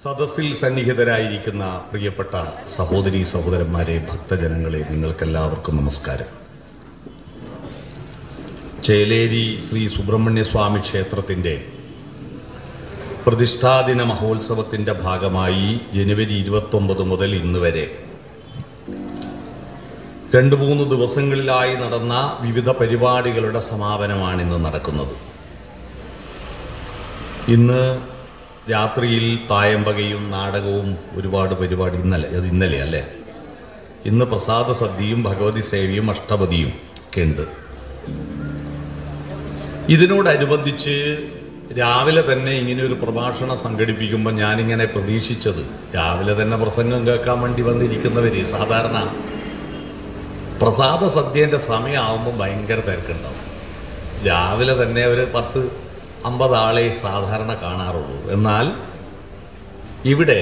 സദസ്സിൽ സന്നിഹിതരായിരിക്കുന്ന പ്രിയപ്പെട്ട സഹോദരി സഹോദരന്മാരെ ഭക്തജനങ്ങളെ നിങ്ങൾക്കെല്ലാവർക്കും നമസ്കാരം ചേലേരി ശ്രീ സുബ്രഹ്മണ്യ സ്വാമി ക്ഷേത്രത്തിൻ്റെ പ്രതിഷ്ഠാദിന മഹോത്സവത്തിൻ്റെ ഭാഗമായി ജനുവരി ഇരുപത്തൊമ്പത് മുതൽ ഇന്ന് വരെ രണ്ട് മൂന്ന് ദിവസങ്ങളിലായി നടന്ന വിവിധ പരിപാടികളുടെ സമാപനമാണ് ഇന്ന് നടക്കുന്നത് ഇന്ന് രാത്രിയിൽ തായമ്പകയും നാടകവും ഒരുപാട് പരിപാടി ഇന്നലെ അത് ഇന്നലെ അല്ലേ ഇന്ന് പ്രസാദ സദ്യയും ഭഗവതി സേവയും അഷ്ടപതിയും ഒക്കെ ഉണ്ട് ഇതിനോടനുബന്ധിച്ച് രാവിലെ തന്നെ ഇങ്ങനെ ഒരു പ്രഭാഷണം സംഘടിപ്പിക്കുമ്പോൾ ഞാനിങ്ങനെ പ്രതീക്ഷിച്ചത് രാവിലെ തന്നെ പ്രസംഗം കേൾക്കാൻ വേണ്ടി വന്നിരിക്കുന്നവര് സാധാരണ പ്രസാദ സദ്യേൻ്റെ സമയമാകുമ്പോൾ ഭയങ്കര തിരക്കുണ്ടാവും രാവിലെ തന്നെ ഒരു പത്ത് അമ്പത് ആളെ സാധാരണ കാണാറുള്ളൂ എന്നാൽ ഇവിടെ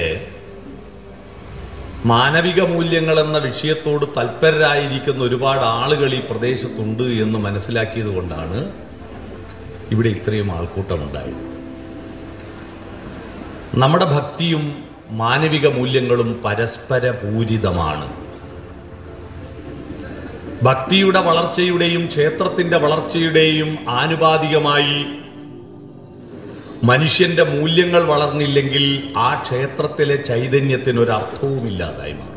മാനവിക മൂല്യങ്ങൾ എന്ന വിഷയത്തോട് തൽപരരായിരിക്കുന്ന ഒരുപാട് ആളുകൾ ഈ പ്രദേശത്തുണ്ട് എന്ന് മനസ്സിലാക്കിയത് കൊണ്ടാണ് ഇവിടെ ഇത്രയും ആൾക്കൂട്ടമുണ്ടായത് നമ്മുടെ ഭക്തിയും മാനവിക മൂല്യങ്ങളും പരസ്പര പൂരിതമാണ് ഭക്തിയുടെ വളർച്ചയുടെയും ക്ഷേത്രത്തിന്റെ വളർച്ചയുടെയും ആനുപാതികമായി മനുഷ്യന്റെ മൂല്യങ്ങൾ വളർന്നില്ലെങ്കിൽ ആ ക്ഷേത്രത്തിലെ ചൈതന്യത്തിന് ഒരു അർത്ഥവുമില്ലാതായി മാറും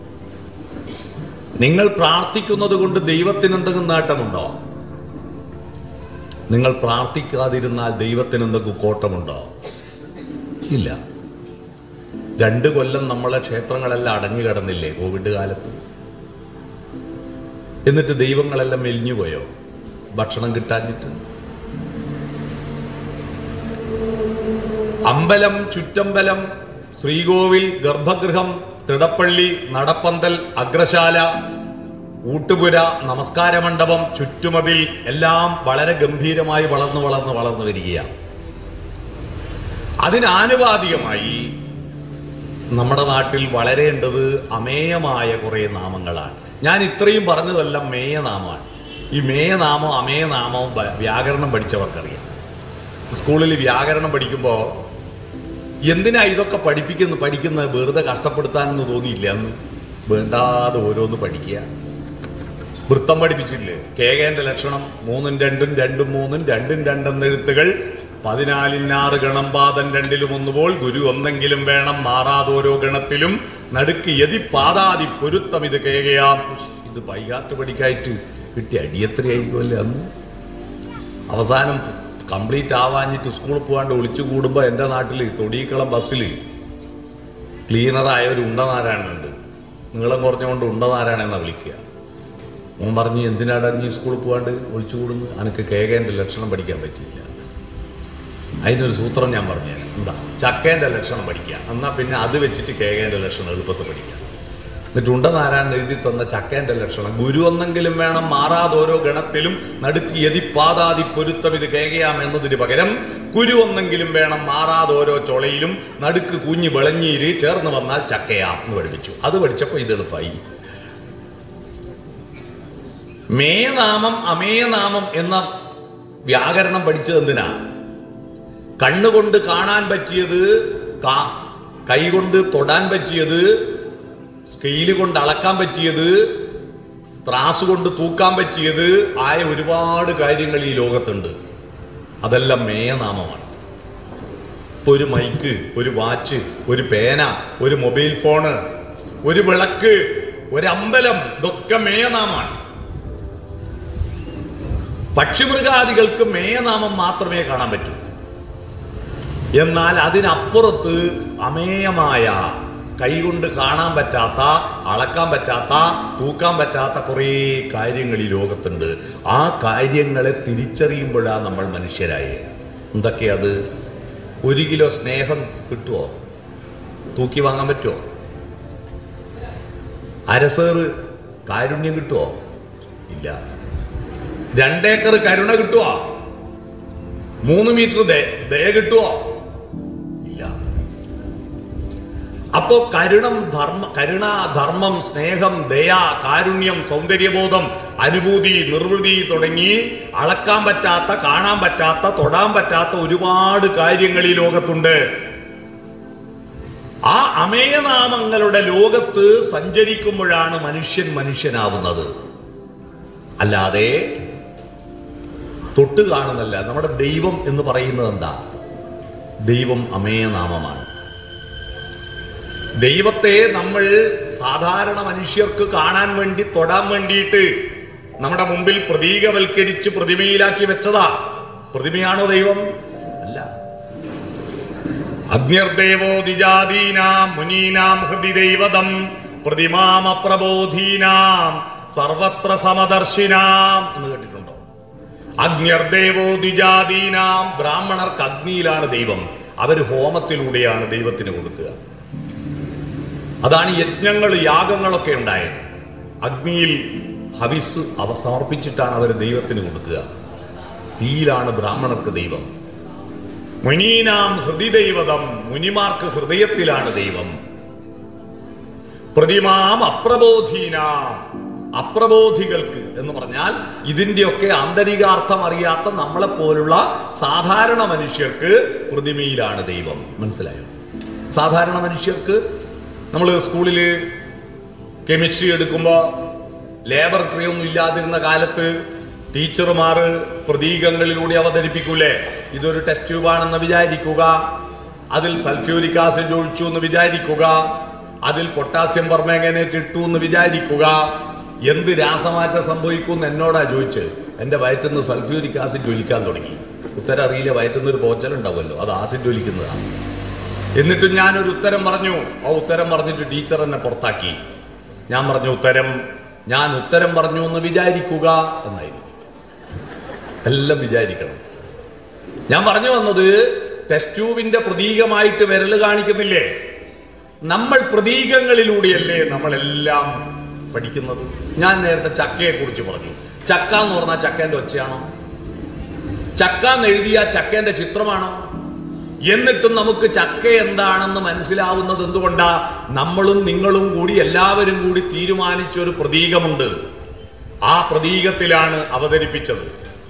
നിങ്ങൾ പ്രാർത്ഥിക്കുന്നത് കൊണ്ട് ദൈവത്തിന് എന്തെങ്കിലും നേട്ടമുണ്ടോ നിങ്ങൾ പ്രാർത്ഥിക്കാതിരുന്നാൽ ദൈവത്തിന് എന്തെങ്കിലും കോട്ടമുണ്ടോ ഇല്ല രണ്ട് കൊല്ലം നമ്മളെ ക്ഷേത്രങ്ങളെല്ലാം അടഞ്ഞു കിടന്നില്ലേ കോവിഡ് കാലത്ത് എന്നിട്ട് ദൈവങ്ങളെല്ലാം മെലിഞ്ഞുപോയോ ഭക്ഷണം കിട്ടാഞ്ഞിട്ട് അമ്പലം ചുറ്റമ്പലം ശ്രീകോവിൽ ഗർഭഗൃഹം തിടപ്പള്ളി നടപ്പന്തൽ അഗ്രശാല ഊട്ടുപുര നമസ്കാര മണ്ഡപം ചുറ്റുമതിൽ എല്ലാം വളരെ ഗംഭീരമായി വളർന്നു വളർന്നു വളർന്നു വരികയാണ് അതിനാനുപാതികമായി നമ്മുടെ നാട്ടിൽ വളരേണ്ടത് അമേയമായ കുറേ നാമങ്ങളാണ് ഞാൻ ഇത്രയും പറഞ്ഞതെല്ലാം മേയനാമമാണ് ഈ മേയനാമം അമേയനാമവും ബ- വ്യാകരണം പഠിച്ചവർക്കറിയാം സ്കൂളിൽ വ്യാകരണം പഠിക്കുമ്പോൾ എന്തിനാ ഇതൊക്കെ പഠിപ്പിക്കുന്നു പഠിക്കുന്നത് വെറുതെ കഷ്ടപ്പെടുത്താനെന്ന് തോന്നിയില്ല അന്ന് വേണ്ടാതെ ഓരോന്ന് പഠിക്കുക വൃത്തം പഠിപ്പിച്ചില്ലേ കേകേന്റെ ലക്ഷണം മൂന്നും രണ്ടും രണ്ടും മൂന്നും രണ്ടും രണ്ടെന്ന് എഴുത്തുകൾ പതിനാലിനാറ് ഗണം പാദം രണ്ടിലും ഒന്നുപോൽ ഗുരു ഒന്നെങ്കിലും വേണം മാറാതോരോ ഗണത്തിലും നടുക്ക് യതി പാതാതി പൊരുത്തം ഇത് കേകയാം ഉഷ്, ഇത് പൈകാട്ട് പഠിക്കായിട്ട് കിട്ടിയ അടിയത്രയായിരിക്കുമല്ലേ അന്ന് അവസാനം കംപ്ലീറ്റ് ആവാഞ്ഞിട്ട് സ്കൂളിൽ പോകാണ്ട് ഒളിച്ചു കൂടുമ്പോൾ എൻ്റെ നാട്ടിൽ തൊടിയിക്കളം ബസ്സിൽ ക്ലീനറായ ഒരു ഉണ്ടനാരായണനുണ്ട് നീളം കുറഞ്ഞുകൊണ്ട് ഉണ്ടനാരായണെന്നാണ് വിളിക്കുക ഓൻ പറഞ്ഞു എന്തിനാടാ നീ സ്കൂളിൽ പോകാണ്ട് ഒളിച്ചു കൂടുന്നു എനിക്ക് കേകേൻ്റെ ലക്ഷണം പഠിക്കാൻ പറ്റിയില്ല അതിനൊരു സൂത്രം ഞാൻ പറഞ്ഞുതരാം എന്താ ചക്കേൻ്റെ ലക്ഷണം പഠിക്കുക എന്നാൽ പിന്നെ അത് വെച്ചിട്ട് കേകേൻ്റെ ലക്ഷണം എളുപ്പത്തിൽ പഠിക്കാം എന്നിട്ട് ഉണ്ടനാരായണൻ എഴുതി തന്ന ചക്കേന്റെ ലക്ഷണം ഗുരു ഒന്നെങ്കിലും വേണം മാറാതെ ഓരോ ഗണത്തിലും നടുക്ക് യതിപ്പാതാതി പൊരുത്തം ഇത് കേകയാം എന്നതിന് പകരം കുരു ഒന്നെങ്കിലും വേണം മാറാതെ ഓരോ ചൊളയിലും നടുക്ക് കുഞ്ഞ് വിളഞ്ഞീര് ചേർന്ന് വന്നാൽ ചക്കയാം എന്ന് പഠിപ്പിച്ചു അത് പഠിച്ചപ്പോൾ ഇത് എളുപ്പമായി മേനാമം അമേനാമം എന്ന വ്യാകരണം പഠിച്ചത് എന്തിനാ കണ്ണുകൊണ്ട് കാണാൻ പറ്റിയത് കാ- കൈകൊണ്ട് തൊടാൻ പറ്റിയത് സ്കെയില് കൊണ്ട് അളക്കാൻ പറ്റിയത് ത്രാസ് കൊണ്ട് തൂക്കാൻ പറ്റിയത് ആയ ഒരുപാട് കാര്യങ്ങൾ ഈ ലോകത്തുണ്ട് അതെല്ലാം മേയനാമമാണ് ഇപ്പൊ ഒരു മൈക്ക് ഒരു വാച്ച് ഒരു പേന ഒരു മൊബൈൽ ഫോണ് ഒരു വിളക്ക് ഒരു അമ്പലം ഇതൊക്കെ മേയനാമാണ് പക്ഷിമൃഗാദികൾക്ക് മേയനാമം മാത്രമേ കാണാൻ പറ്റൂ എന്നാൽ അതിനപ്പുറത്ത് അമേയമായ കൈകൊണ്ട് കാണാൻ പറ്റാത്ത അളക്കാൻ പറ്റാത്ത തൂക്കാൻ പറ്റാത്ത കുറേ കാര്യങ്ങൾ ഈ ലോകത്തുണ്ട് ആ കാര്യങ്ങളെ തിരിച്ചറിയുമ്പോഴാണ് നമ്മൾ മനുഷ്യരായേ എന്തൊക്കെയത് ഒരു കിലോ സ്നേഹം കിട്ടുമോ തൂക്കി വാങ്ങാൻ പറ്റുമോ അരസേറ് കാരുണ്യം കിട്ടുമോ ഇല്ല രണ്ടേക്കർ കരുണ കിട്ടുമോ മൂന്ന് മീറ്റർ ദയ ദയ കിട്ടുമോ ഇല്ല അപ്പോ കരുണം ധർമ്മ കരുണ ധർമ്മം സ്നേഹം ദയ കാരുണ്യം സൗന്ദര്യബോധം അനുഭൂതി നിർവൃതി തുടങ്ങി അളക്കാൻ പറ്റാത്ത കാണാൻ പറ്റാത്ത തൊടാൻ പറ്റാത്ത ഒരുപാട് കാര്യങ്ങൾ ഈ ലോകത്തുണ്ട് ആ അമേയനാമങ്ങളുടെ ലോകത്ത് സഞ്ചരിക്കുമ്പോഴാണ് മനുഷ്യൻ മനുഷ്യനാവുന്നത് അല്ലാതെ തൊട്ട് കാണുന്നല്ല നമ്മുടെ ദൈവം എന്ന് പറയുന്നത് എന്താ ദൈവം അമേയനാമമാണ് ദൈവത്തെ നമ്മൾ സാധാരണ മനുഷ്യർക്ക് കാണാൻ വേണ്ടി തൊടാൻ വേണ്ടിയിട്ട് നമ്മുടെ മുമ്പിൽ പ്രതീകവൽക്കരിച്ച് പ്രതിമയിലാക്കി വെച്ചതാ പ്രതിമയാണോ ദൈവം അല്ല അഗ്നിർദേവോ ദിജാദീനാം മുനീനാം ഹൃദി ദൈവതം പ്രതിമാം അപ്രബോധീനാം സർവത്ര സമദർശിനാം എന്ന് കേട്ടിട്ടുണ്ടോ അഗ്നിർദേവോ ദിജാദീനാം ബ്രാഹ്മണർക്ക് അഗ്നിയിലാണ് ദൈവം അവർ ഹോമത്തിലൂടെയാണ് ദൈവത്തിന് കൊടുക്കുക അതാണ് യജ്ഞങ്ങൾ യാഗങ്ങളൊക്കെ ഉണ്ടായത് അഗ്നിയിൽ ഹവിസ് അവ സമർപ്പിച്ചിട്ടാണ് അവർ ദൈവത്തിന് കൊടുക്കുക തീയിലാണ് ബ്രാഹ്മണർക്ക് ദൈവം മുനീനാം ഹൃദയദൈവതം മുനിമാർക്ക് ഹൃദയത്തിലാണ് ദൈവം പ്രതിമാം അപ്രബോധീനാം അപ്രബോധികൾക്ക് എന്ന് പറഞ്ഞാൽ ഇതിന്റെയൊക്കെ ആന്തരികാർത്ഥം അറിയാത്ത നമ്മളെ പോലുള്ള സാധാരണ മനുഷ്യർക്ക് പ്രതിമയിലാണ് ദൈവം മനസ്സിലായോ സാധാരണ മനുഷ്യർക്ക് നമ്മൾ സ്കൂളിൽ കെമിസ്ട്രി എടുക്കുമ്പോൾ ലാബറട്ടറി ഒന്നും ഇല്ലാതിരുന്ന കാലത്ത് ടീച്ചർമാർ പ്രതീകങ്ങളിലൂടെ അവതരിപ്പിക്കൂലേ ഇതൊരു ടെസ്റ്റ് ട്യൂബാണെന്ന് വിചാരിക്കുക അതിൽ സൾഫ്യൂരിക് ആസിഡ് ഒഴിച്ചു എന്ന് വിചാരിക്കുക അതിൽ പൊട്ടാസ്യം പെർമാംഗനേറ്റ് ഇട്ടു എന്ന് വിചാരിക്കുക എന്ത് രാസമാറ്റം സംഭവിക്കുമെന്ന് എന്നോടാ ചോദിച്ച് എൻ്റെ വയറ്റിൽ നിന്ന് സൾഫ്യൂരിക് ആസിഡ് ഒലിക്കാൻ തുടങ്ങി ഉത്തരം അറിയില്ല വയറ്റിൽ നിന്ന് ഒരു പോച്ചലുണ്ടാവുമല്ലോ അത് ആസിഡ് ഒലിക്കുന്നതാണ് എന്നിട്ടും ഞാനൊരു ഉത്തരം പറഞ്ഞു ആ ഉത്തരം പറഞ്ഞിട്ട് ടീച്ചർ എന്നെ പുറത്താക്കി ഞാൻ പറഞ്ഞു ഉത്തരം ഞാൻ ഉത്തരം പറഞ്ഞു എന്ന് വിചാരിക്കുക എന്നായിരുന്നു എല്ലാം വിചാരിക്കണം ഞാൻ പറഞ്ഞു വന്നത് ടെസ്റ്റ് ട്യൂബിന്റെ പ്രതീകമായിട്ട് വിരൽ കാണിക്കുന്നില്ലേ നമ്മൾ പ്രതീകങ്ങളിലൂടെയല്ലേ നമ്മളെല്ലാം പഠിക്കുന്നത് ഞാൻ നേരത്തെ ചക്കയെ കുറിച്ച് പറഞ്ഞു ചക്ക എന്ന് പറഞ്ഞാൽ ചക്കേന്റെ ഒച്ചയാണോ ചക്ക എന്ന് എഴുതിയ ചക്കേന്റെ ചിത്രമാണോ എന്നിട്ടും നമുക്ക് ചക്ക എന്താണെന്ന് മനസ്സിലാവുന്നത് എന്തുകൊണ്ടാ നമ്മളും നിങ്ങളും കൂടി എല്ലാവരും കൂടി തീരുമാനിച്ച ഒരു പ്രതീകമുണ്ട് ആ പ്രതീകത്തിലാണ് അവതരിപ്പിച്ചത്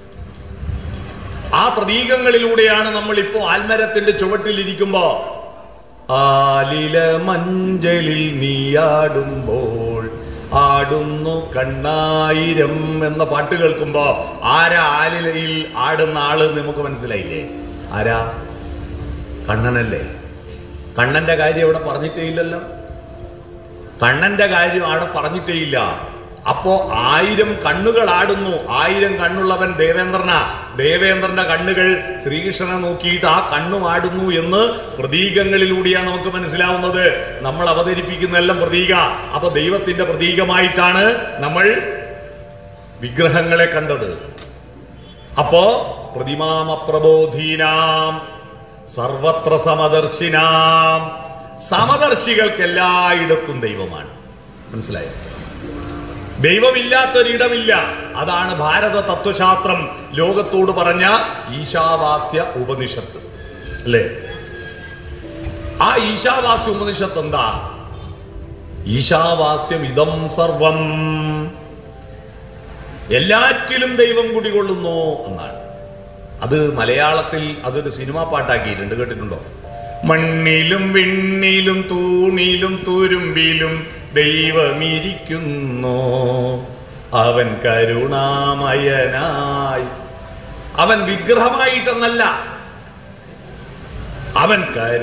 ആ പ്രതീകങ്ങളിലൂടെയാണ് നമ്മൾ ഇപ്പോ ആൽമരത്തിന്റെ ചുവട്ടിലിരിക്കുമ്പോ ആലില മഞ്ചലിൽ നീയാടുമ്പോൾ ആടുന്നു കണ്ണായിരം എന്ന പാട്ട് കേൾക്കുമ്പോ ആരാ ആലിലയിൽ ആടുന്ന ആള് എന്ന് നമുക്ക് മനസ്സിലായില്ലേ ആരാ കണ്ണനല്ലേ കണ്ണന്റെ കാര്യം അവിടെ പറഞ്ഞിട്ടേ ഇല്ലല്ലോ കണ്ണന്റെ കാര്യം അവിടെ പറഞ്ഞിട്ടേ ഇല്ല അപ്പോ ആയിരം കണ്ണുകൾ ആടുന്നു ആയിരം കണ്ണുള്ളവൻ ദേവേന്ദ്രനാ ദേവേന്ദ്രന്റെ കണ്ണുകൾ ശ്രീകൃഷ്ണനെ നോക്കിയിട്ട് ആ കണ്ണും ആടുന്നു എന്ന് പ്രതീകങ്ങളിലൂടെയാണ് നമുക്ക് മനസ്സിലാവുന്നത് നമ്മൾ അവതരിപ്പിക്കുന്ന എല്ലാം പ്രതീക അപ്പൊ ദൈവത്തിന്റെ പ്രതീകമായിട്ടാണ് നമ്മൾ വിഗ്രഹങ്ങളെ കണ്ടത് അപ്പോ പ്രതിമാമപ്രബോധീനാം സർവത്ര സമദർശിനാം സമദർശികൾക്ക് എല്ലായിടത്തും ദൈവമാണ് മനസ്സിലായോ ദൈവമില്ലാത്തൊരിടമില്ല അതാണ് ഭാരത തത്വശാസ്ത്രം ലോകത്തോട് പറഞ്ഞ ഈശാവാസ്യ ഉപനിഷത്ത് അല്ലേ ആ ഈശാവാസ്യ ഉപനിഷത്ത് എന്താ ഈശാവാസ്യം ഇതം സർവം എല്ലാറ്റിലും ദൈവം കുടികൊള്ളുന്നു എന്നാണ് അത് മലയാളത്തിൽ അതൊരു സിനിമാ പാട്ടാക്കിയിട്ടുണ്ട് കേട്ടിട്ടുണ്ടോ മണ്ണിലും വിണ്ണിലും തൂണിലും തുരുമ്പിലും ദൈവമിരിക്കുന്നു അവൻ കരുണാമയനായി അവൻ വിഗ്രഹമായിട്ടെന്നല്ല അവൻ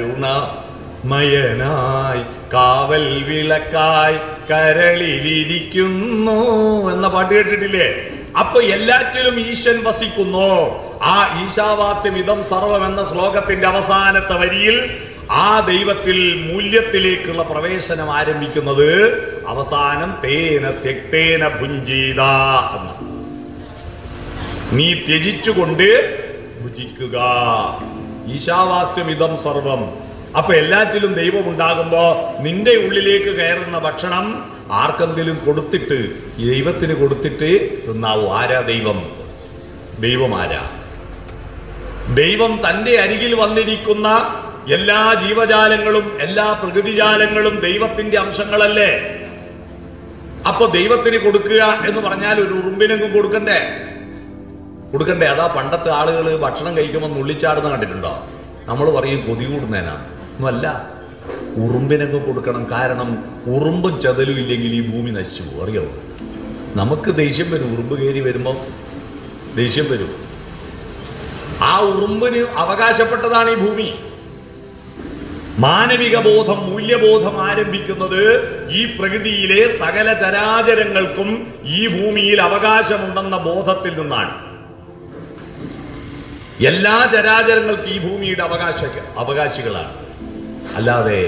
കരുണമയനായി കാവൽ വിളക്കായി കരളിലിരിക്കുന്നു എന്ന പാട്ട് കേട്ടിട്ടില്ലേ അപ്പൊ എല്ലാറ്റിലും ഈശ്വൻ വസിക്കുന്നു ആ ഈശാവാസ്യം ഇതം സർവം എന്ന ശ്ലോകത്തിന്റെ അവസാനത്തെ വരിയിൽ ആ ദൈവത്തിൽ മൂല്യത്തിലേക്കുള്ള പ്രവേശനം ആരംഭിക്കുന്നത് അവസാനം തേന തെക്തേന ഭുഞ്ചീത എന്ന് നീ ത്യജിച്ചുകൊണ്ട് ഭുജിക്കുക ഈശാവാസ്യം ഇതം സർവം അപ്പൊ എല്ലാറ്റിലും ദൈവം ഉണ്ടാകുമ്പോ നിന്റെ ഉള്ളിലേക്ക് കയറുന്ന ഭക്ഷണം ആർക്കെങ്കിലും കൊടുത്തിട്ട് ഈ ദൈവത്തിന് കൊടുത്തിട്ട് തിന്നാവൂ ആരാ ദൈവം ദൈവം ആരാ ദൈവം തന്റെ അരികിൽ വന്നിരിക്കുന്ന എല്ലാ ജീവജാലങ്ങളും എല്ലാ പ്രകൃതിജാലങ്ങളും ദൈവത്തിന്റെ അംശങ്ങളല്ലേ അപ്പൊ ദൈവത്തിന് കൊടുക്കുക എന്ന് പറഞ്ഞാൽ ഒരു ഉറുമ്പിനെങ്കും കൊടുക്കണ്ടേ കൊടുക്കണ്ടേ അതാ പണ്ടത്തെ ആളുകൾ ഭക്ഷണം കഴിക്കുമ്പോൾ നുള്ളിച്ചാടുന്ന കണ്ടിട്ടുണ്ടോ നമ്മൾ പറയും കൊതി കൂടുന്നതിനാണ് ഒന്നുമല്ല ഉറുമ്പിനൊക്കെ കൊടുക്കണം കാരണം ഉറുമ്പും ചതലും ഇല്ലെങ്കിൽ ഈ ഭൂമി നശിച്ചു പോകും അറിയോ നമുക്ക് ദേഷ്യം വരും ഉറുമ്പ് കയറി വരുമ്പോൾ ദേഷ്യം വരും ആ ഉറുമ്പിന് അവകാശപ്പെട്ടതാണ് ഈ ഭൂമി മാനവിക ബോധം മൂല്യബോധം ആരംഭിക്കുന്നത് ഈ പ്രകൃതിയിലെ സകല ചരാചരങ്ങൾക്കും ഈ ഭൂമിയിൽ അവകാശമുണ്ടെന്ന ബോധത്തിൽ നിന്നാണ് എല്ലാ ചരാചരങ്ങൾക്കും ഈ ഭൂമിയുടെ അവകാശ അവകാശികളാണ് അല്ലാതെ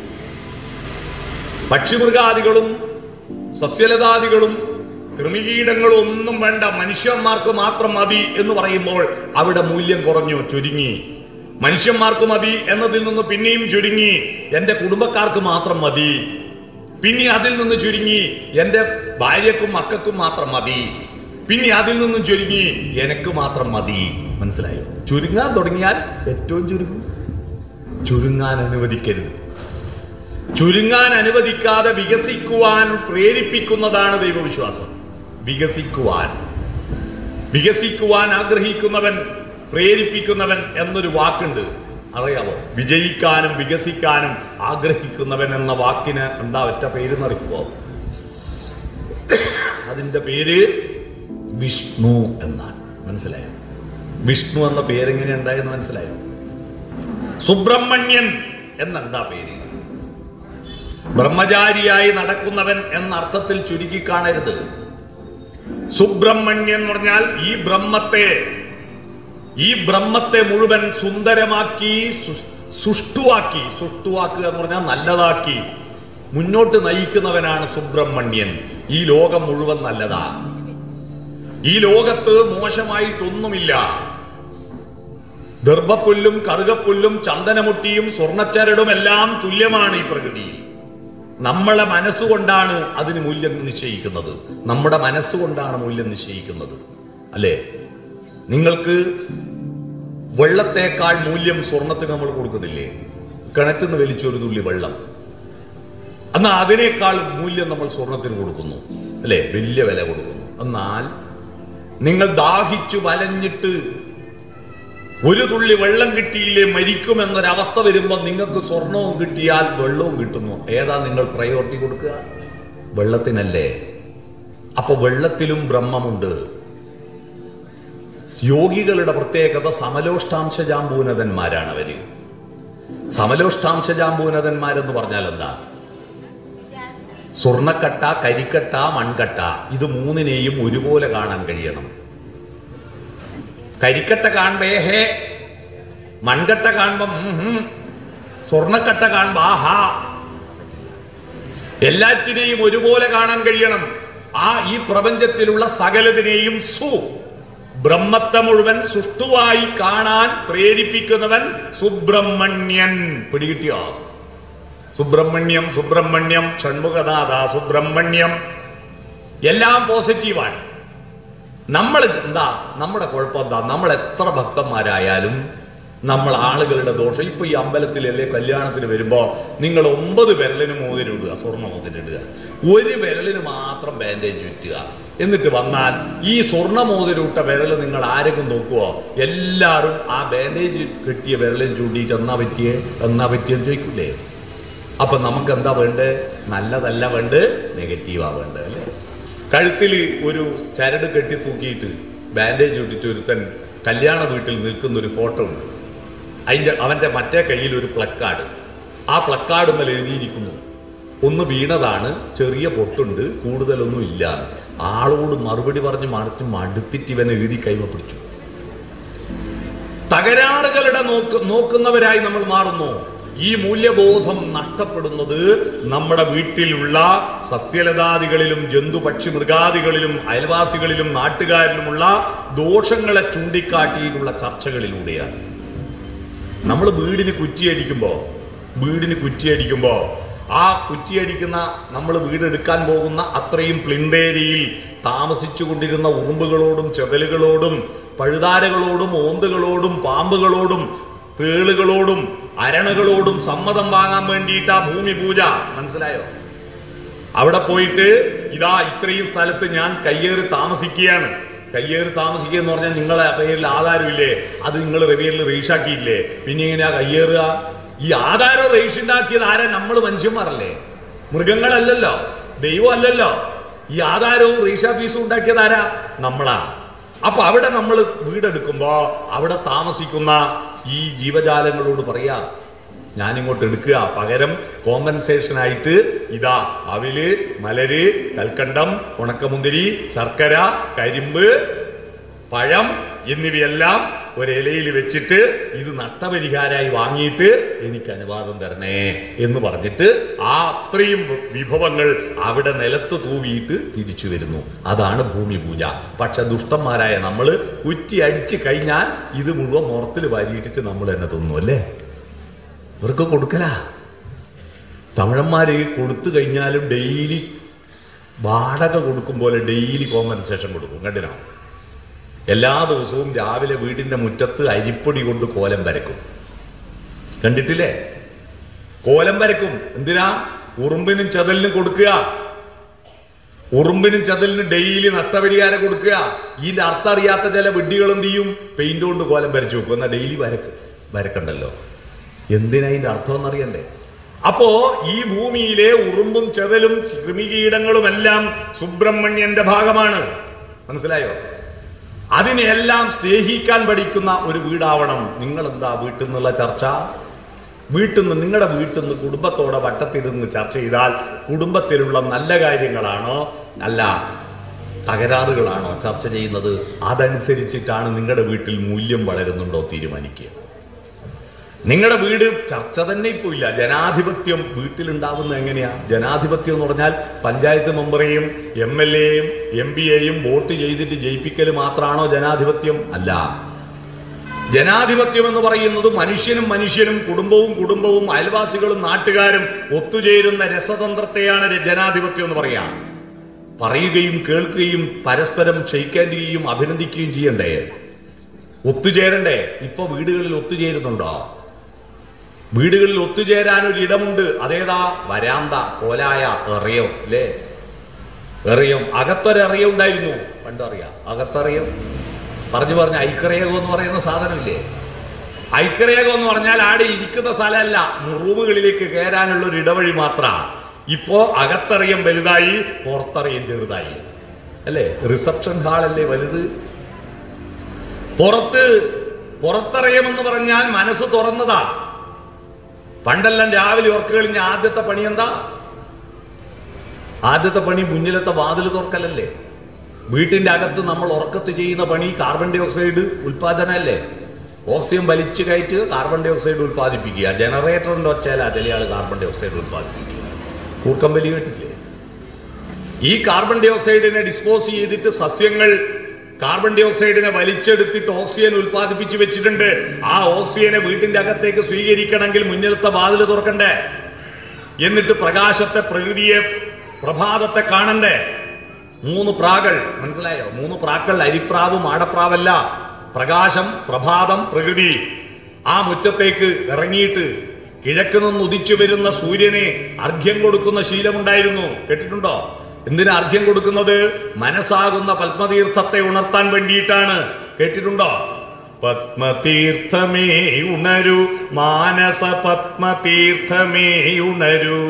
പക്ഷിമൃഗാദികളും സസ്യലതാദികളും കൃമികീടങ്ങളും ഒന്നും വേണ്ട മനുഷ്യന്മാർക്ക് മാത്രം മതി എന്ന് പറയുമ്പോൾ അവിടെ മൂല്യം കുറഞ്ഞു ചുരുങ്ങി മനുഷ്യന്മാർക്ക് മതി എന്നതിൽ നിന്ന് പിന്നെയും ചുരുങ്ങി എന്റെ കുടുംബക്കാർക്ക് മാത്രം മതി പിന്നെ അതിൽ നിന്ന് ചുരുങ്ങി എന്റെ ഭാര്യക്കും മക്കൾക്കും മാത്രം മതി പിന്നെ അതിൽ നിന്നും ചുരുങ്ങി എനക്ക് മാത്രം മതി മനസ്സിലായോ ചുരുങ്ങാൻ തുടങ്ങിയാൽ ഏറ്റവും ചുരുങ്ങും ചുരുങ്ങാൻ അനുവദിക്കരുത് ചുരുങ്ങാൻ അനുവദിക്കാതെ വികസിക്കുവാൻ പ്രേരിപ്പിക്കുന്നതാണ് ദൈവവിശ്വാസം വികസിക്കുവാൻ വികസിക്കുവാൻ ആഗ്രഹിക്കുന്നവൻ പ്രേരിപ്പിക്കുന്നവൻ എന്നൊരു വാക്കുണ്ട് അറിയാമോ വിജയിക്കാനും വികസിക്കാനും ആഗ്രഹിക്കുന്നവൻ എന്ന വാക്കിന് എന്താ ഒറ്റ പേരെന്നറിയുമോ അതിന്റെ പേര് വിഷ്ണു എന്നാണ് മനസ്സിലായോ വിഷ്ണു എന്ന പേരെങ്ങനെ ഉണ്ടായെന്ന് മനസ്സിലായോ സുബ്രഹ്മണ്യൻ എന്നെന്താ പേര് ബ്രഹ്മചാരിയായി നടക്കുന്നവൻ എന്ന അർത്ഥത്തിൽ ചുരുക്കി കാണരുത് സുബ്രഹ്മണ്യൻ എന്ന് പറഞ്ഞാൽ ഈ ബ്രഹ്മത്തെ ഈ ബ്രഹ്മത്തെ മുഴുവൻ സുന്ദരമാക്കി സു- സുഷ്ടുവാക്കി സുഷ്ടുവാക്കുക എന്ന് പറഞ്ഞാൽ നല്ലതാക്കി മുന്നോട്ട് നയിക്കുന്നവനാണ് സുബ്രഹ്മണ്യൻ ഈ ലോകം മുഴുവൻ നല്ലതാ ഈ ലോകത്ത് മോശമായിട്ടൊന്നുമില്ല ദർഭപ്പുല്ലും കറുകപ്പുല്ലും ചന്ദനമുട്ടിയും സ്വർണ്ണച്ചരടും എല്ലാം തുല്യമാണ് ഈ പ്രകൃതിയിൽ നമ്മളെ മനസ്സുകൊണ്ടാണ് അതിന് മൂല്യം നിശ്ചയിക്കുന്നത് നമ്മുടെ മനസ്സുകൊണ്ടാണ് മൂല്യം നിശ്ചയിക്കുന്നത് അല്ലേ നിങ്ങൾക്ക് വെള്ളത്തേക്കാൾ മൂല്യം സ്വർണത്തിന് നമ്മൾ കൊടുക്കുന്നില്ലേ കിണറ്റിൽ നിന്ന് വലിച്ചൊരു തുള്ളി വെള്ളം എന്നാൽ അതിനേക്കാൾ മൂല്യം നമ്മൾ സ്വർണത്തിന് കൊടുക്കുന്നു അല്ലേ വലിയ വില കൊടുക്കുന്നു എന്നാൽ നിങ്ങൾ ദാഹിച്ചു വലഞ്ഞിട്ട് ഒരു തുള്ളി വെള്ളം കിട്ടിയില്ലേ മരിക്കുമെന്നൊരവസ്ഥ വരുമ്പോൾ നിങ്ങൾക്ക് സ്വർണവും കിട്ടിയാൽ വെള്ളവും കിട്ടുന്നു ഏതാ നിങ്ങൾ പ്രയോറിറ്റി കൊടുക്കുക വെള്ളത്തിനല്ലേ അപ്പൊ വെള്ളത്തിലും ബ്രഹ്മമുണ്ട് യോഗികളുടെ പ്രത്യേകത സമലോഷ്ടാംശ ജാമ്പൂനതന്മാരാണ് അവര് സമലോഷ്ടാംശ ജാമ്പൂനതന്മാരെന്ന് പറഞ്ഞാൽ എന്താ സ്വർണക്കട്ട കരിക്കട്ട മൺകട്ട ഇത് മൂന്നിനെയും ഒരുപോലെ കാണാൻ കഴിയണം കരിക്കട്ട കാണുമ്പേ ഹേ മൺകട്ട കാണുമ്പോ ഉം ഹും. സ്വർണക്കട്ട കാണുമ്പോ ആഹാ എല്ലാറ്റിനെയും ഒരുപോലെ കാണാൻ കഴിയണം ആ ഈ പ്രപഞ്ചത്തിലുള്ള സകലതിനെയും സു ബ്രഹ്മത്തെ മുഴുവൻ സുഷ്ടുവായി കാണാൻ പ്രേരിപ്പിക്കുന്നവൻ സുബ്രഹ്മണ്യൻ പിടികിട്ടിയോ സുബ്രഹ്മണ്യം സുബ്രഹ്മണ്യം ഷൺമുഖനാഥ സുബ്രഹ്മണ്യം എല്ലാം പോസിറ്റീവാണ് നമ്മൾ എന്താ നമ്മുടെ കുഴപ്പം എന്താ നമ്മൾ എത്ര ഭക്തന്മാരായാലും നമ്മൾ ആളുകളുടെ ദോഷം ഇപ്പൊ ഈ അമ്പലത്തിലല്ലേ കല്യാണത്തിന് വരുമ്പോ നിങ്ങൾ ഒമ്പത് വിരലിന് മോതിരിടുക സ്വർണ്ണ മോതിരിടുക ഒരു വിരലിന് മാത്രം ബാൻഡേജ് ചുറ്റുക എന്നിട്ട് വന്നാൽ ഈ സ്വർണ്ണ മോതിരൂട്ട വിരൽ നിങ്ങൾ ആരെങ്കിലും നോക്കുവോ എല്ലാവരും ആ ബാൻഡേജ് കെട്ടിയ വിരലും ചൂണ്ടിയിട്ട് എന്നാ പറ്റിയേ എന്നാ പറ്റിയെന്ന് ചോദിക്കൂലേ അപ്പൊ നമുക്ക് എന്താ വേണ്ടത് നല്ലതല്ല വേണ്ടത് നെഗറ്റീവാ വേണ്ടത് അല്ലേ കഴുത്തിൽ ഒരു ചരട് കെട്ടി തൂക്കിയിട്ട് ബാൻഡേജ് ഇട്ടിട്ട് ഒരുത്തൻ കല്യാണ വീട്ടിൽ നിൽക്കുന്ന ഒരു ഫോട്ടോ ഉണ്ട് അതിന്റെ അവന്റെ മറ്റേ കയ്യിൽ ഒരു പ്ലക്കാർഡ് ആ പ്ലക്കാർഡുമ്മൽ എഴുതിയിരിക്കുന്നു ഒന്ന് വീണതാണ് ചെറിയ പൊട്ടുണ്ട് കൂടുതലൊന്നും ഇല്ല ആളോട് മറുപടി പറഞ്ഞ് മറിച്ച് മടുത്തിട്ട് ഇവൻ എഴുതി കൈമ പിടിച്ചു തകരാറുകളുടെ നോക്ക് നോക്കുന്നവരായി നമ്മൾ മാറുന്നു ഈ മൂല്യബോധം നഷ്ടപ്പെടുന്നത് നമ്മുടെ വീട്ടിലുള്ള സസ്യലതാദികളിലും ജന്തു പക്ഷി മൃഗാദികളിലും അയൽവാസികളിലും നാട്ടുകാരിലുമുള്ള ദോഷങ്ങളെ ചൂണ്ടിക്കാട്ടിയിട്ടുള്ള ചർച്ചകളിലൂടെയാണ് നമ്മൾ വീടിന് കുറ്റിയടിക്കുമ്പോൾ വീടിന് കുറ്റിയടിക്കുമ്പോൾ ആ കുറ്റിയടിക്കുന്ന നമ്മൾ വീടെടുക്കാൻ പോകുന്ന അത്രയും പ്ലിന്തേരിയിൽ താമസിച്ചു കൊണ്ടിരുന്ന ഉറുമ്പുകളോടും ചെവലുകളോടും പഴുതാരകളോടും ഓന്തുകളോടും പാമ്പുകളോടും തേളുകളോടും അരണകളോടും സമ്മതം വാങ്ങാൻ വേണ്ടിയിട്ട് ആ ഭൂമി പൂജ മനസ്സിലായോ അവിടെ പോയിട്ട് ഇതാ ഇത്രയും സ്ഥലത്ത് ഞാൻ കയ്യേറി താമസിക്കുകയാണ് കയ്യേറി താമസിക്കുക എന്ന് പറഞ്ഞാൽ നിങ്ങളെ പേരിൽ ആധാരമില്ലേ അത് നിങ്ങൾ റിവ്യൂരിൽ റീഷാക്കിയില്ലേ പിന്നെ എങ്ങനെയാ കയ്യേറുക ഈ ആധാരം രജിസ്റ്റർ ഉണ്ടാക്കിയത് ആരാ നമ്മൾ മനുഷ്യന്മാരല്ലേ മൃഗങ്ങളല്ലല്ലോ ദൈവം അല്ലല്ലോ ഈ ആധാരവും രജിസ്റ്റർ ഫീസും ഉണ്ടാക്കിയത് ആരാ നമ്മളാ അപ്പൊ അവിടെ നമ്മൾ വീടെടുക്കുമ്പോ അവിടെ താമസിക്കുന്ന ഈ ജീവജാലങ്ങളോട് പറയാ ഞാനിങ്ങോട്ട് എടുക്കുക പകരം കോമ്പൻസേഷൻ ആയിട്ട് ഇതാ അവില് മലര് കൽക്കണ്ടം ഉണക്കമുന്തിരി ശർക്കര കരിമ്പ് പഴം എന്നിവയെല്ലാം ഒരിലയിൽ വെച്ചിട്ട് ഇത് നഷ്ടപരിഹാരമായി വാങ്ങിയിട്ട് എനിക്ക് അനുവാദം തരണേ എന്ന് പറഞ്ഞിട്ട് ആ അത്രയും വിഭവങ്ങൾ അവിടെ നിലത്ത് തൂവിയിട്ട് തിരിച്ചു വരുന്നു അതാണ് ഭൂമി പൂജ പക്ഷെ ദുഷ്ടന്മാരായ നമ്മൾ കുറ്റി അടിച്ചു കഴിഞ്ഞാൽ ഇത് മുഴുവൻ മുറത്തിൽ വാരിയിട്ടിട്ട് നമ്മൾ തന്നെ തിന്നു അല്ലേ ഇവർക്ക് കൊടുക്കല തമിഴന്മാര് കൊടുത്തു കഴിഞ്ഞാലും ഡെയിലി വാടക കൊടുക്കും പോലെ ഡെയിലി കോമ്പൻസേഷൻ കൊടുക്കും കണ്ടിനോ എല്ലാ ദിവസവും രാവിലെ വീടിന്റെ മുറ്റത്ത് അരിപ്പൊടി കൊണ്ട് കോലം വരക്കും കണ്ടിട്ടില്ലേ കോലം വരക്കും എന്തിനാ ഉറുമ്പിനും ചതലിനും കൊടുക്കുക ഉറുമ്പിനും ചതലിനും ഡെയിലി നഷ്ടപരിഹാരം കൊടുക്കുക ഇതിന്റെ അർത്ഥം അറിയാത്ത ചില വിഡ്ഢികൾ എന്ത് ചെയ്യും പെയിന്റ് കൊണ്ട് കോലം വരച്ചു വെക്കും എന്നാൽ ഡെയിലി വരക്ക് വരക്കണ്ടല്ലോ എന്തിനാ ഇതിന്റെ അർത്ഥം എന്നറിയണ്ടേ അപ്പോ ഈ ഭൂമിയിലെ ഉറുമ്പും ചെതലും കൃമികീടങ്ങളും എല്ലാം സുബ്രഹ്മണ്യന്റെ ഭാഗമാണ് മനസ്സിലായോ അതിനെല്ലാം സ്നേഹിക്കാൻ പഠിക്കുന്ന ഒരു വീടാവണം നിങ്ങൾ എന്താ വീട്ടിൽ നിന്നുള്ള ചർച്ച വീട്ടിൽ നിന്ന് നിങ്ങളുടെ വീട്ടിൽ നിന്ന് കുടുംബത്തോടെ വട്ടത്തിരുന്ന് ചർച്ച ചെയ്താൽ കുടുംബത്തിലുള്ള നല്ല കാര്യങ്ങളാണോ അല്ല തകരാറുകളാണോ ചർച്ച ചെയ്യുന്നത് അതനുസരിച്ചിട്ടാണ് നിങ്ങളുടെ വീട്ടിൽ മൂല്യം വളരുന്നുണ്ടോ തീരുമാനിക്കുക നിങ്ങളുടെ വീട് ചർച്ച തന്നെ ഇപ്പോൾ ഇല്ല ജനാധിപത്യം വീട്ടിലുണ്ടാവുന്നത് എങ്ങനെയാ ജനാധിപത്യം എന്ന് പറഞ്ഞാൽ പഞ്ചായത്ത് മെമ്പറെയും എം എൽ എയും എം പി എയും വോട്ട് ചെയ്തിട്ട് ജയിപ്പിക്കൽ മാത്രമാണോ ജനാധിപത്യം അല്ല ജനാധിപത്യം എന്ന് പറയുന്നത് മനുഷ്യനും മനുഷ്യനും കുടുംബവും കുടുംബവും അയൽവാസികളും നാട്ടുകാരും ഒത്തുചേരുന്ന രസതന്ത്രത്തെയാണ് ര- ജനാധിപത്യം എന്ന് പറയാം പറയുകയും കേൾക്കുകയും പരസ്പരം ക്ഷയിക്കേണ്ടുകയും അഭിനന്ദിക്കുകയും ചെയ്യണ്ടേ ഒത്തുചേരണ്ടേ ഇപ്പൊ വീടുകളിൽ ഒത്തുചേരുന്നുണ്ടോ വീടുകളിൽ ഒത്തുചേരാൻ ഒരു ഇടമുണ്ട് അതേതാ വരാന്ത കോലായ എറിയോ അല്ലേ എറിയം അകത്തൊരെറിയം ഉണ്ടായിരുന്നു പണ്ടറിയാം അകത്തറിയം പറഞ്ഞു പറഞ്ഞ ഐക്യരേഖം എന്ന് പറയുന്ന സാധനമില്ലേ ഐക്യരേഖം എന്ന് പറഞ്ഞാൽ ആടെ ഇരിക്കുന്ന സ്ഥലമല്ല റൂമുകളിലേക്ക് കയറാനുള്ള ഒരു ഇടവഴി മാത്ര ഇപ്പോ അകത്തറിയം വലുതായി പുറത്തറിയം ചെറുതായി അല്ലേ റിസപ്ഷൻ ഹാളല്ലേ വലുത് പുറത്ത് പുറത്തറിയമെന്ന് പറഞ്ഞാൽ മനസ്സ് തുറന്നതാ പണ്ടെല്ലാം രാവിലെ ഉറക്ക കഴിഞ്ഞ ആദ്യത്തെ പണി എന്താ ആദ്യത്തെ പണി മുന്നിലത്തെ വാതിൽ തുറക്കലല്ലേ വീട്ടിന്റെ അകത്ത് നമ്മൾ ഉറക്കത്ത് ചെയ്യുന്ന പണി കാർബൺ ഡൈ ഓക്സൈഡ് ഉൽപാദനമല്ലേ ഓക്സിജൻ വലിച്ചു കയറ്റുക കാർബൺ ഡൈ ഓക്സൈഡ് ഉൽപ്പാദിപ്പിക്കുക ജനറേറ്ററിന്റെ ഒച്ചയില ചില ആൾ കാർബൺ ഡൈ ഓക്സൈഡ് ഉൽപ്പാദിപ്പിക്കുക കൂർക്കം വലി കേട്ടില്ലേ ഈ കാർബൺ ഡൈ ഓക്സൈഡിനെ ഡിസ്പോസ് ചെയ്തിട്ട് സസ്യങ്ങൾ കാർബൺ ഡൈ ഓക്സൈഡിനെ വലിച്ചെടുത്തിട്ട് ഓക്സിജൻ ഉൽപ്പാദിപ്പിച്ച് വെച്ചിട്ടുണ്ട് ആ ഓക്സിജനെ വീട്ടിന്റെ അകത്തേക്ക് സ്വീകരിക്കണമെങ്കിൽ മുന്നിലത്തെ വാതിൽ തുറക്കണ്ടേ എന്നിട്ട് പ്രകാശത്തെ പ്രകൃതിയെ പ്രഭാതത്തെ കാണണ്ടേ മൂന്ന് പ്രാകൾ മനസ്സിലായോ മൂന്ന് പ്രാക്കൾ അരിപ്രാവ് മാടപ്രാവല്ല പ്രകാശം പ്രഭാതം പ്രകൃതി ആ മുറ്റത്തേക്ക് ഇറങ്ങിയിട്ട് കിഴക്ക് നിന്ന് ഉദിച്ചു വരുന്ന സൂര്യനെ അർഘ്യം കൊടുക്കുന്ന ശീലമുണ്ടായിരുന്നു കേട്ടിട്ടുണ്ടോ എന്തിനാ അർഘ്യം കൊടുക്കുന്നത് മനസ്സാകുന്ന പത്മതീർത്ഥത്തെ ഉണർത്താൻ വേണ്ടിയിട്ടാണ് കേട്ടിട്ടുണ്ടോ പത്മതീർത്ഥമേ ഉണരൂ മാനസ പത്മതീർത്ഥമേ ഉണരൂ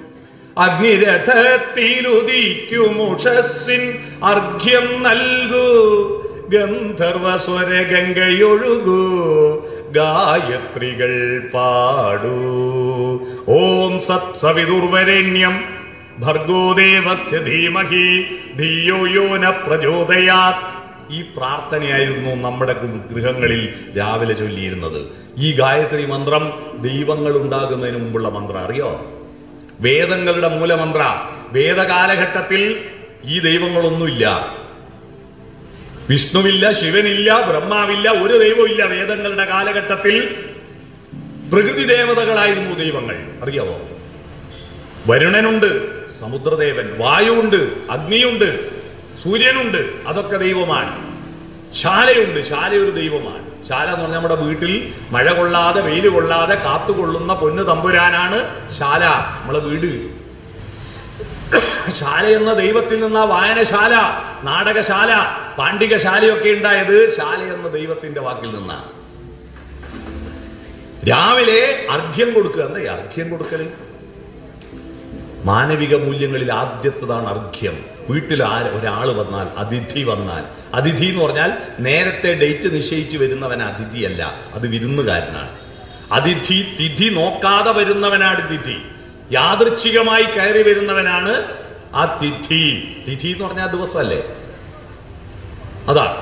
അഗ്നിരഥത്തിലുദിക്കുമുഷസ്സിൻ അർഘ്യം നൽകൂ ഗന്ധർവ സ്വരഗംഗയൊഴുകൂ ഗായത്രികൾ പാടൂ ഓം സത് സവിതുർവരണ്യം ഭർഗോദേവസ്യ ധീമഹി ധിയോ യോ ന പ്രചോദയാത് ഈ പ്രാർത്ഥനയായിരുന്നു നമ്മുടെ ഗു- ഗൃഹങ്ങളിൽ രാവിലെ ചൊല്ലിയിരുന്നത് ഈ ഗായത്രി മന്ത്രം ദൈവങ്ങൾ ഉണ്ടാകുന്നതിന് മുമ്പുള്ള മന്ത്രം അറിയോ വേദങ്ങളുടെ മൂലമന്ത്ര വേദകാലഘട്ടത്തിൽ ഈ ദൈവങ്ങളൊന്നുമില്ല വിഷ്ണുവില്ല ശിവനില്ല ബ്രഹ്മാവില്ല ഒരു ദൈവമില്ല വേദങ്ങളുടെ കാലഘട്ടത്തിൽ പ്രകൃതി ദേവതകളായിരുന്നു ദൈവങ്ങൾ അറിയാവോ വരുണനുണ്ട് സമുദ്രദേവൻ വായുവുണ്ട് അഗ്നിയുണ്ട് സൂര്യനുണ്ട് അതൊക്കെ ദൈവമാണ് ശാലയുണ്ട് ശാല ഒരു ദൈവമാണ് ശാല എന്ന് പറഞ്ഞാൽ നമ്മുടെ വീട്ടിൽ മഴ കൊള്ളാതെ വെയിൽ കൊള്ളാതെ കാത്തുകൊള്ളുന്ന പൊന്നു തമ്പുരാനാണ് ശാല നമ്മളെ വീട് ശാല എന്ന ദൈവത്തിൽ നിന്ന വായനശാല നാടകശാല പാണ്ഡികശാലയൊക്കെ ഉണ്ടായത് ശാല എന്ന ദൈവത്തിന്റെ വാക്കിൽ നിന്നാണ് രാവിലെ അർഘ്യം കൊടുക്കുക എന്താ ഈ അർഘ്യം കൊടുക്കല് മാനവിക മൂല്യങ്ങളിൽ ആദ്യത്തതാണ് അർഘ്യം വീട്ടിൽ ആ ഒരാൾ വന്നാൽ അതിഥി വന്നാൽ അതിഥി എന്ന് പറഞ്ഞാൽ നേരത്തെ ഡേറ്റ് നിശ്ചയിച്ച് വരുന്നവൻ അതിഥിയല്ല അത് വിരുന്നുകാരനാണ് അതിഥി തിഥി നോക്കാതെ വരുന്നവനാണ് തിഥി യാദൃച്ഛികമായി കയറി വരുന്നവനാണ് ആ തിഥി തിഥി എന്ന് പറഞ്ഞാൽ ദിവസമല്ലേ അതാണ്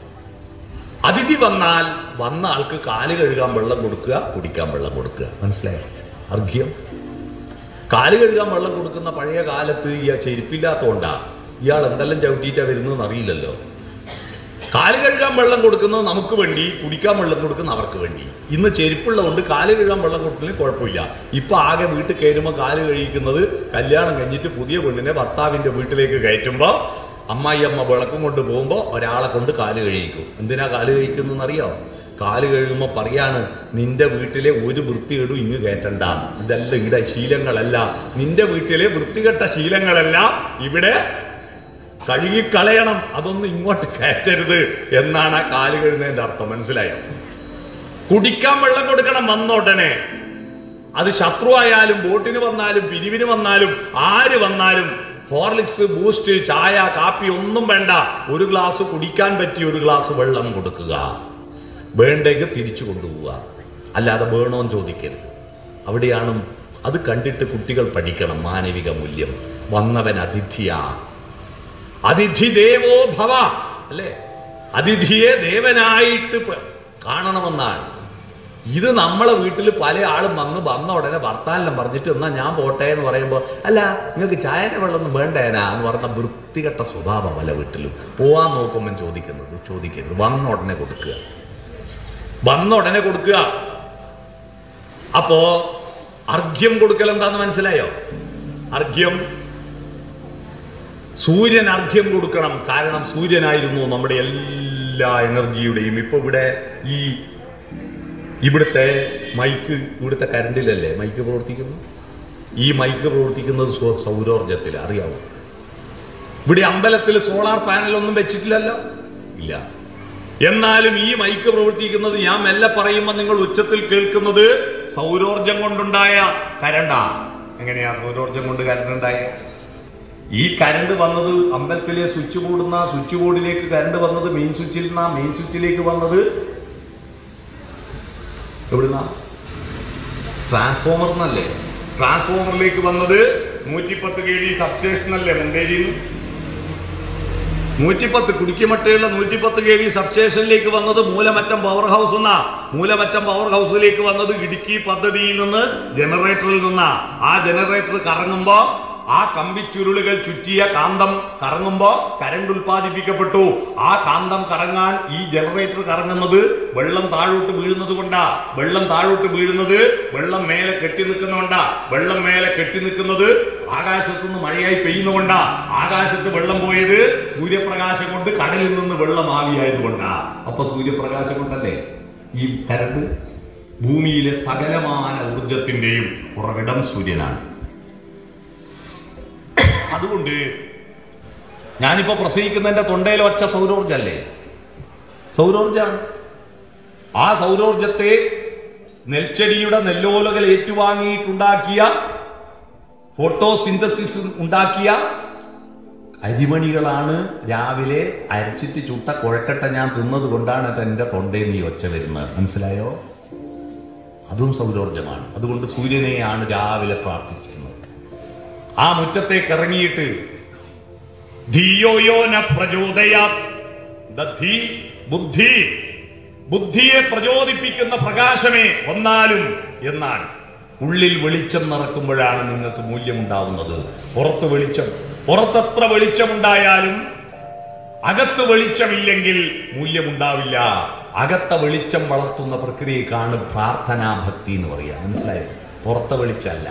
അതിഥി വന്നാൽ വന്ന ആൾക്ക് കാല് കഴുകാൻ വെള്ളം കൊടുക്കുക കുടിക്കാൻ വെള്ളം കൊടുക്കുക മനസ്സിലായോ അർഘ്യം കാല് കഴുകാൻ വെള്ളം കൊടുക്കുന്ന പഴയ കാലത്ത് ഈ ചെരുപ്പില്ലാത്തോണ്ടാ ഇയാൾ എന്തെല്ലാം ചവിട്ടിയിട്ടാ വരുന്നതെന്ന് അറിയില്ലല്ലോ കാല് കഴുകാൻ വെള്ളം കൊടുക്കുന്നത് നമുക്ക് വേണ്ടി കുടിക്കാൻ വെള്ളം കൊടുക്കുന്ന അവർക്ക് വേണ്ടി ഇന്ന് ചെരുപ്പുള്ളതുകൊണ്ട് കാല് കഴുകാൻ വെള്ളം കൊടുക്കുന്നതിന് കുഴപ്പമില്ല ഇപ്പൊ ആകെ വീട്ടിൽ കയറുമ്പോൾ കാല് കഴിക്കുന്നത് കല്യാണം കഴിഞ്ഞിട്ട് പുതിയ പെണ്ണിനെ ഭർത്താവിന്റെ വീട്ടിലേക്ക് കയറ്റുമ്പോൾ അമ്മായി അമ്മ വിളക്കും കൊണ്ട് പോകുമ്പോൾ ഒരാളെ കൊണ്ട് കാല് കഴിക്കും എന്തിനാ കാല് കഴിക്കുന്നതെന്ന് അറിയോ കാല് കഴുകുമ്പോൾ പറയാണ് നിന്റെ വീട്ടിലെ ഒരു വൃത്തികേടും ഇങ്ങ് കയറ്റണ്ട ഇതെല്ലാം ഇവിടെ ശീലങ്ങളല്ല നിന്റെ വീട്ടിലെ വൃത്തികെട്ട ശീലങ്ങളെല്ലാം ഇവിടെ കഴുകിക്കളയണം അതൊന്നും ഇങ്ങോട്ട് കയറ്റരുത് എന്നാണ് ആ കാല് കഴുകുന്നതിന്റെ അർത്ഥം മനസ്സിലായോ കുടിക്കാൻ വെള്ളം കൊടുക്കണം വന്നോടനെ അത് ശത്രു ആയാലും ബോട്ടിന് വന്നാലും പിരിവിന് വന്നാലും ആര് വന്നാലും ഹോർലിക്സ് ബൂസ്റ്റ് ചായ കാപ്പി ഒന്നും വേണ്ട ഒരു ഗ്ലാസ് കുടിക്കാൻ പറ്റിയ ഒരു ഗ്ലാസ് വെള്ളം കൊടുക്കുക വേണ്ടെങ്കിൽ തിരിച്ചു കൊണ്ടുപോവുക അല്ലാതെ വേണോന്ന് ചോദിക്കരുത് അവിടെയാണ് അത് കണ്ടിട്ട് കുട്ടികൾ പഠിക്കണം മാനവിക മൂല്യം വന്നവൻ അതിഥിയാ അതിഥി ദേവോ ഭവ അല്ലേ അതിഥിയെ ദേവനായിട്ട് പ- കാണണമെന്നാണ് ഇത് നമ്മളെ വീട്ടിൽ പല ആളും വന്ന് വന്ന ഉടനെ ഭർത്താനെല്ലാം പറഞ്ഞിട്ട് എന്നാ ഞാൻ പോട്ടെ എന്ന് പറയുമ്പോൾ അല്ല നിങ്ങൾക്ക് ചായന്റെ വെള്ളമൊന്നും വേണ്ടേനാ എന്ന് പറഞ്ഞ വൃത്തികെട്ട സ്വഭാവം പല വീട്ടിലും പോവാൻ നോക്കുമ്പോൾ ചോദിക്കുന്നത് ചോദിക്കരുത് വന്ന ഉടനെ കൊടുക്കുക വന്ന ഉടനെ കൊടുക്കുക അപ്പോ അർഘ്യം കൊടുക്കൽ എന്താന്ന് മനസ്സിലായോ അർഘ്യം സൂര്യൻ അർഘ്യം കൊടുക്കണം കാരണം സൂര്യനായിരുന്നു നമ്മുടെ എല്ലാ എനർജിയുടെയും ഇപ്പൊ ഇവിടെ ഈ ഇവിടുത്തെ മൈക്ക് ഇവിടുത്തെ കരണ്ടിലല്ലേ മൈക്ക് പ്രവർത്തിക്കുന്നു ഈ മൈക്ക് പ്രവർത്തിക്കുന്നത് സ്വ- സൗരോർജത്തിൽ അറിയാവോ ഇവിടെ അമ്പലത്തിൽ സോളാർ പാനലൊന്നും വെച്ചിട്ടില്ലല്ലോ ഇല്ല എന്നാലും ഈ മൈക്ക് പ്രവർത്തിക്കുന്നത് ഞാൻ മെല്ലെ പറയുമ്പോൾ നിങ്ങൾ ഉച്ചത്തിൽ കേൾക്കുന്നത് സൗരോർജം കൊണ്ടുണ്ടായ കരണ്ടാ എങ്ങനെയാ സൗരോർജം കൊണ്ട് കരണ്ട് ഉണ്ടായ ഈ കരണ്ട് വന്നത് അമ്പലത്തിലെ സ്വിച്ച് ബോർഡിൽ സ്വിച്ച് ബോർഡിലേക്ക് കരണ്ട് വന്നത് മെയിൻ സ്വിച്ചിൽ നിന്നാ മെയിൻ സ്വിച്ചിലേക്ക് വന്നത് എവിടുന്ന ട്രാൻസ്ഫോമർ എന്നല്ലേ ട്രാൻസ്ഫോമറിലേക്ക് വന്നത് നൂറ്റിപ്പത്ത് കെ വി സബ്സ്റ്റേഷൻ അല്ലേ മുണ്ടേരിയിൽ നൂറ്റിപ്പത്ത് കുടിക്കുമട്ടയുള്ള നൂറ്റിപ്പത്ത് കെ വി സബ്സ്റ്റേഷനിലേക്ക് വന്നത് മൂലമറ്റം പവർ ഹൗസ് എന്നാ മൂലമറ്റം പവർ ഹൗസിലേക്ക് വന്നത് ഇടുക്കി പദ്ധതിയിൽ നിന്ന് ജനറേറ്ററിൽ നിന്നാ ആ ജനറേറ്റർ കറങ്ങുമ്പോ ആ കമ്പിച്ചുരുളുകൾ ചുറ്റിയ കാന്തം കറങ്ങുമ്പോ കരണ്ട് ഉൽപ്പാദിപ്പിക്കപ്പെട്ടു ആ കാന്തം കറങ്ങാൻ ഈ ജനറേറ്റർ കറങ്ങുന്നത് വെള്ളം താഴോട്ട് വീഴുന്നത് കൊണ്ടാ വെള്ളം താഴോട്ട് വീഴുന്നത് വെള്ളം മേലെ കെട്ടി നിൽക്കുന്നതുകൊണ്ടാ വെള്ളം മേലെ കെട്ടി നിൽക്കുന്നത് ആകാശത്തുനിന്ന് മഴയായി പെയ്യുന്നതുകൊണ്ടാ ആകാശത്ത് വെള്ളം പോയത് സൂര്യപ്രകാശം കൊണ്ട് കടലിൽ നിന്ന് വെള്ളം ആവിയായതുകൊണ്ടാ അപ്പൊ സൂര്യപ്രകാശം കൊണ്ടല്ലേ ഈ കരണ്ട് ഭൂമിയിലെ സകലമാന ഊർജത്തിന്റെയും ഉറവിടം സൂര്യനാണ് അതുകൊണ്ട് ഞാനിപ്പോ പ്രസംഗിക്കുന്നതിന്റെ തൊണ്ടയിൽ വച്ച സൗരോർജല്ലേ സൗരോർജാണ് ആ സൗരോർജത്തെ നെൽച്ചെടിയുടെ നെല്ലോലകൾ ഏറ്റുവാങ്ങിയിട്ടുണ്ടാക്കിയ ഫോട്ടോസിന്തസിസ് ഉണ്ടാക്കിയ അരിമണികളാണ് രാവിലെ അരച്ചിട്ട് ചുട്ട കുഴക്കട്ട ഞാൻ തിന്നത് കൊണ്ടാണ് അത് എൻ്റെ തൊണ്ടയിൽ നീ ഒച്ച വരുന്നത് മനസ്സിലായോ അതും സൗരോർജമാണ് അതുകൊണ്ട് സൂര്യനെയാണ് രാവിലെ പ്രാർത്ഥിക്കുന്നത് ആ മുറ്റത്തേക്ക് ഇറങ്ങിയിട്ട് ധിയോയോ ന പ്രചോദയാത് ദധി ബുദ്ധി ബുദ്ധിയെ പ്രചോദിപ്പിക്കുന്ന പ്രകാശമേ വന്നാലും എന്നാണ് ഉള്ളിൽ വെളിച്ചം നിറക്കുമ്പോഴാണ് നിങ്ങൾക്ക് മൂല്യമുണ്ടാവുന്നത് പുറത്ത് വെളിച്ചം പുറത്തത്ര വെളിച്ചമുണ്ടായാലും അകത്ത് വെളിച്ചമില്ലെങ്കിൽ മൂല്യമുണ്ടാവില്ല അകത്ത വെളിച്ചം വളർത്തുന്ന പ്രക്രിയക്കാണ് പ്രാർത്ഥനാ ഭക്തി എന്ന് പറയുക മനസ്സിലായോ പുറത്തെ വെളിച്ചമല്ല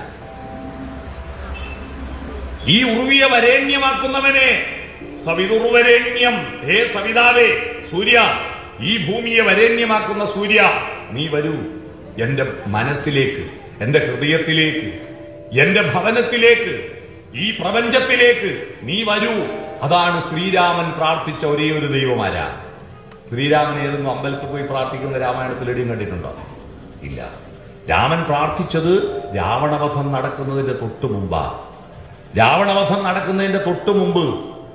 ഈ ഉറുവിയെ വരേണ്യമാക്കുന്നവനെ സവിതുർവരേണ്യം ഹേ സവിതാവേ സൂര്യ ഈ ഭൂമിയെ വരേണ്യമാക്കുന്ന സൂര്യ നീ വരൂ എന്റെ മനസ്സിലേക്ക് എന്റെ ഹൃദയത്തിലേക്ക് എന്റെ ഭവനത്തിലേക്ക് ഈ പ്രപഞ്ചത്തിലേക്ക് നീ വരൂ അതാണ് ശ്രീരാമൻ പ്രാർത്ഥിച്ച ഒരേ ഒരു ദൈവമാരാ ശ്രീരാമൻ ഏതെങ്കിലും അമ്പലത്തിൽ പോയി പ്രാർത്ഥിക്കുന്ന രാമായണത്തിൽ എടിയും കണ്ടിട്ടുണ്ടോ ഇല്ല രാമൻ പ്രാർത്ഥിച്ചത് രാവണവധം നടക്കുന്നതിന്റെ തൊട്ടു മുമ്പാ രാവണവധം നടക്കുന്നതിന്റെ തൊട്ടു മുമ്പ്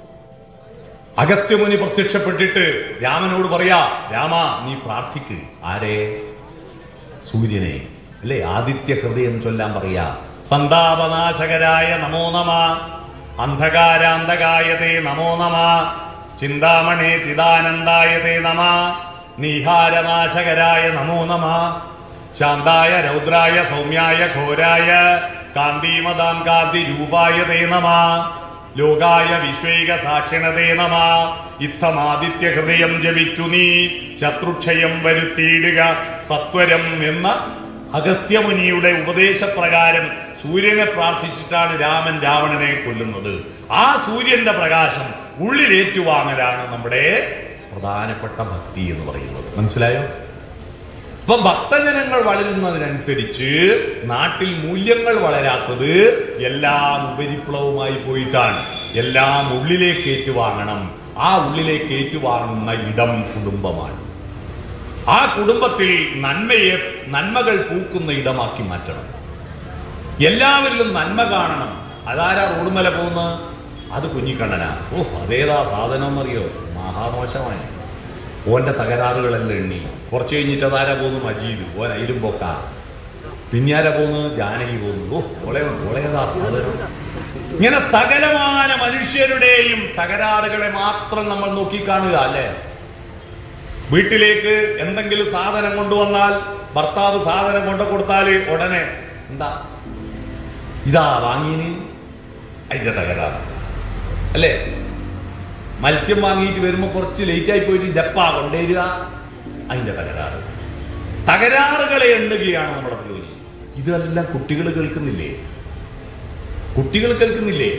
അഗസ്ത്യമുനി പ്രത്യക്ഷപ്പെട്ടിട്ട് രാമനോട് പറയാ രാമ നീ പ്രാർത്ഥിക്ക് ആരെ സൂര്യനെ അല്ലേ ആദിത്യ ഹൃദയം ചൊല്ലാൻ പറയാ സന്താപനാശകരായ നമോ നമ അന്ധകാരാന്തകായതേ നമോ നമ ചിന്താമണേ ചിദാനന്ദായതേ നമ നീഹാരനാശകരായ നമോ നമ ശാന്തായ രൗദ്രായ സൗമ്യായ ഘോരായ കാന്തീമതാം കാന്തി രൂപായ തേ നമ ലോകായ വിശ്വൈക സാക്ഷിണതേ നമ ഇത്തമാദിത്യ ഹൃദയം ജപിച്ചു നീ ശത്രുക്ഷയം വരുത്തിയിടുക സത്വരം എന്ന അഗസ്ത്യമുനിയുടെ ഉപദേശപ്രകാരം സൂര്യനെ പ്രാർത്ഥിച്ചിട്ടാണ് രാമൻ രാവണനെ കൊല്ലുന്നത് ആ സൂര്യന്റെ പ്രകാശം ഉള്ളിലേറ്റുവാങ്ങലാണ് നമ്മുടെ പ്രധാനപ്പെട്ട ഭക്തി എന്ന് പറയുന്നത് മനസ്സിലായോ ഇപ്പൊ ഭക്തജനങ്ങൾ വളരുന്നതിനനുസരിച്ച് നാട്ടിൽ മൂല്യങ്ങൾ വളരാത്തത് എല്ലാം ഉപരിപ്ലവമായി പോയിട്ടാണ് എല്ലാം ഉള്ളിലേക്ക് ഏറ്റുവാങ്ങണം ആ ഉള്ളിലേക്ക് ഏറ്റുവാങ്ങുന്ന ഇടം കുടുംബമാണ് ആ കുടുംബത്തിൽ നന്മയെ നന്മകൾ പൂക്കുന്ന ഇടമാക്കി മാറ്റണം എല്ലാവരിലും നന്മ കാണണം അതാരാ റോഡുമല പോകുന്ന അത് കുഞ്ഞിക്കണ്ണനാ ഓ അതേതാ സാധനം എന്നറിയോ മഹാമോശമായി ഓന്റെ തകരാറുകളെല്ലാം എണ്ണി കുറച്ച് കഴിഞ്ഞിട്ട് അതാരാ പോകുന്നു മജീദ് ഓൻ അയിലും പോക്ക പിന്നെ ആരാ പോകുന്നു ജാനകി പോകുന്നു ഓ ഓളെ ഓളേതാ സാധനം ഇങ്ങനെ സകലമാന മനുഷ്യരുടെയും തകരാറുകളെ മാത്രം നമ്മൾ നോക്കിക്കാണുക അല്ലേ വീട്ടിലേക്ക് എന്തെങ്കിലും സാധനം കൊണ്ടുവന്നാൽ ഭർത്താവ് സാധനം കൊണ്ടു കൊടുത്താൽ ഉടനെ എന്താ ഇതാ വാങ്ങിന് അതിന്റെ തകരാറ് അല്ലേ മത്സ്യം വാങ്ങിയിട്ട് വരുമ്പോൾ കുറച്ച് ലേറ്റ് ആയി പോയിട്ട് ഇതെപ്പാ കൊണ്ടുവരിക അതിന്റെ തകരാറ് തകരാറുകളെ എണ്ണുകയാണ് നമ്മുടെ ജോലി ഇതെല്ലാം കുട്ടികൾ കേൾക്കുന്നില്ലേ കുട്ടികൾ കേൾക്കുന്നില്ലേ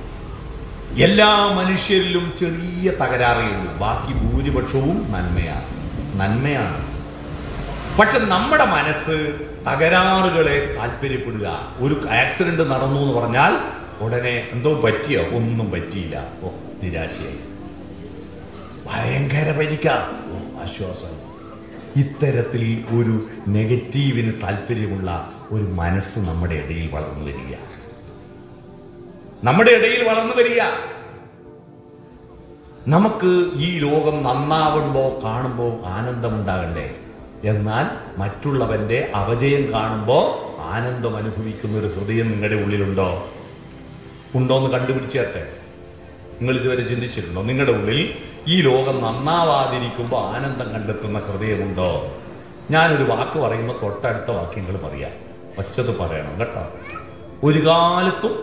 എല്ലാ മനുഷ്യരിലും ചെറിയ തകരാറേ ഉള്ളൂ ബാക്കി ഭൂരിപക്ഷവും നന്മയാണ് നന്മയാണ് പക്ഷെ നമ്മുടെ മനസ്സ് തകരാറുകളെ താല്പര്യപ്പെടുക ഒരു ആക്സിഡന്റ് നടന്നു എന്ന് പറഞ്ഞാൽ ഉടനെ എന്തോ പറ്റിയോ ഒന്നും പറ്റിയില്ല ഓ നിരാശയായി ഭയങ്കര പരിക്ക ഓ ആശ്വാസം ഇത്തരത്തിൽ ഒരു നെഗറ്റീവിന് താല്പര്യമുള്ള ഒരു മനസ്സ് നമ്മുടെ ഇടയിൽ വളർന്നു വരിക നമ്മുടെ ഇടയിൽ വളർന്നു വരിക നമുക്ക് ഈ ലോകം നന്നാവുമ്പോൾ കാണുമ്പോൾ ആനന്ദമുണ്ടാകണ്ടേ എന്നാൽ മറ്റുള്ളവന്റെ അപജയം കാണുമ്പോൾ ആനന്ദം അനുഭവിക്കുന്ന ഒരു ഹൃദയം നിങ്ങളുടെ ഉള്ളിലുണ്ടോ ഉണ്ടോ എന്ന് കണ്ടുപിടിച്ചേട്ടെ നിങ്ങൾ ഇതുവരെ ചിന്തിച്ചിട്ടുണ്ടോ നിങ്ങളുടെ ഉള്ളിൽ ഈ ലോകം നന്നാവാതിരിക്കുമ്പോൾ ആനന്ദം കണ്ടെത്തുന്ന ഹൃദയമുണ്ടോ ഞാനൊരു വാക്ക് പറയുമ്പോൾ തൊട്ടടുത്ത വാക്യങ്ങൾ പറയാം ഒച്ചത് പറയണം കേട്ടോ ഒരു കാലത്തും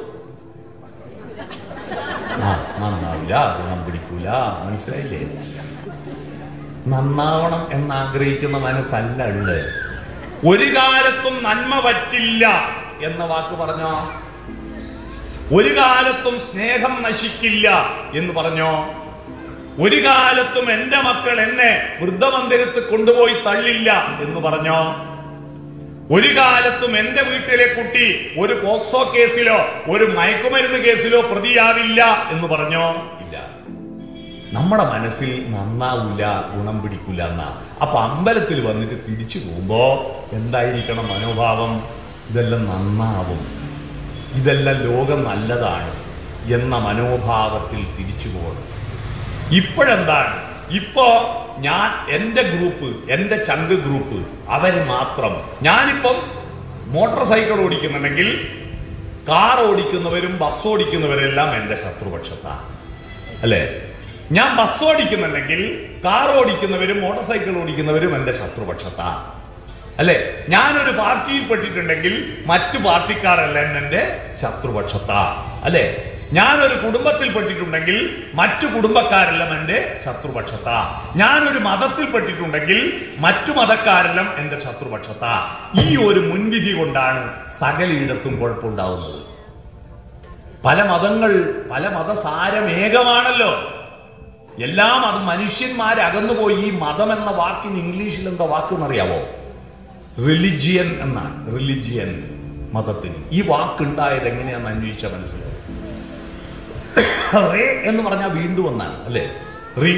ആ നന്നാവില്ല ഗുണം പിടിക്കൂല മനസ്സിലായില്ലേ നന്നാവണം എന്നാഗ്രഹിക്കുന്ന മനസ്സല്ല ഉള്ളത് ഒരു കാലത്തും നന്മ പറ്റില്ല എന്ന വാക്ക് പറഞ്ഞോ ഒരു കാലത്തും സ്നേഹം നശിക്കില്ല എന്ന് പറഞ്ഞോ ഒരു കാലത്തും എന്റെ മക്കൾ എന്നെ വൃദ്ധമന്ദിരത്ത് കൊണ്ടുപോയി തള്ളില്ല എന്ന് പറഞ്ഞോ ഒരു കാലത്തും എന്റെ വീട്ടിലെ കുട്ടി ഒരു പോക്സോ കേസിലോ ഒരു മയക്കുമരുന്ന് കേസിലോ പ്രതിയാവില്ല എന്ന് പറഞ്ഞോ ഇല്ല നമ്മുടെ മനസ്സിൽ നന്നാവില്ല ഗുണം പിടിക്കില്ല എന്നാ അപ്പൊ അമ്പലത്തിൽ വന്നിട്ട് തിരിച്ചു പോകുമ്പോ എന്തായിരിക്കണം മനോഭാവം ഇതെല്ലാം നന്നാവും ഇതെല്ലാം ലോകം നല്ലതാണ് എന്ന മനോഭാവത്തിൽ തിരിച്ചു പോകണം ഇപ്പോഴെന്താണ് ഇപ്പോ ഞാൻ എൻ്റെ ഗ്രൂപ്പ് എൻ്റെ ചങ്ക് ഗ്രൂപ്പ് അവര് മാത്രം ഞാനിപ്പം മോട്ടോർ സൈക്കിൾ ഓടിക്കുന്നുണ്ടെങ്കിൽ കാർ ഓടിക്കുന്നവരും ബസ് ഓടിക്കുന്നവരെല്ലാം എൻ്റെ ശത്രുപക്ഷത്താണ് അല്ലേ ഞാൻ ബസ് ഓടിക്കുന്നുണ്ടെങ്കിൽ കാർ ഓടിക്കുന്നവരും മോട്ടോർ സൈക്കിൾ ഓടിക്കുന്നവരും എൻ്റെ ശത്രുപക്ഷത്താണ് അല്ലെ ഞാനൊരു പാർട്ടിയിൽ പെട്ടിട്ടുണ്ടെങ്കിൽ മറ്റു പാർട്ടിക്കാരെല്ലാം എൻ്റെ ശത്രുപക്ഷത്താ അല്ലെ ഞാനൊരു കുടുംബത്തിൽ പെട്ടിട്ടുണ്ടെങ്കിൽ മറ്റു കുടുംബക്കാരെല്ലാം എൻ്റെ ശത്രുപക്ഷത്താ ഞാനൊരു മതത്തിൽ പെട്ടിട്ടുണ്ടെങ്കിൽ മറ്റു മതക്കാരെല്ലാം എൻ്റെ ശത്രുപക്ഷത്താ ഈ ഒരു മുൻവിധി കൊണ്ടാണ് സകലയിടത്തും കുഴപ്പമുണ്ടാവുന്നത് പല മതങ്ങൾ പല മതസാരം ഏകമാണല്ലോ എല്ലാം അത് മനുഷ്യന്മാരെ അകന്നുപോയി ഈ മതം എന്ന വാക്കിന് ഇംഗ്ലീഷിൽ എന്താ വാക്കെന്നറിയാവോ റിലിജിയൻ എന്നാണ് റിലിജിയൻ മതത്തിന് ഈ വാക്കുണ്ടായത് എങ്ങനെയാന്ന് അന്വേഷിച്ച മനസ്സിലാവും റേ എന്ന് പറഞ്ഞാൽ വീണ്ടും ഒന്നാണ് അല്ലേ റീ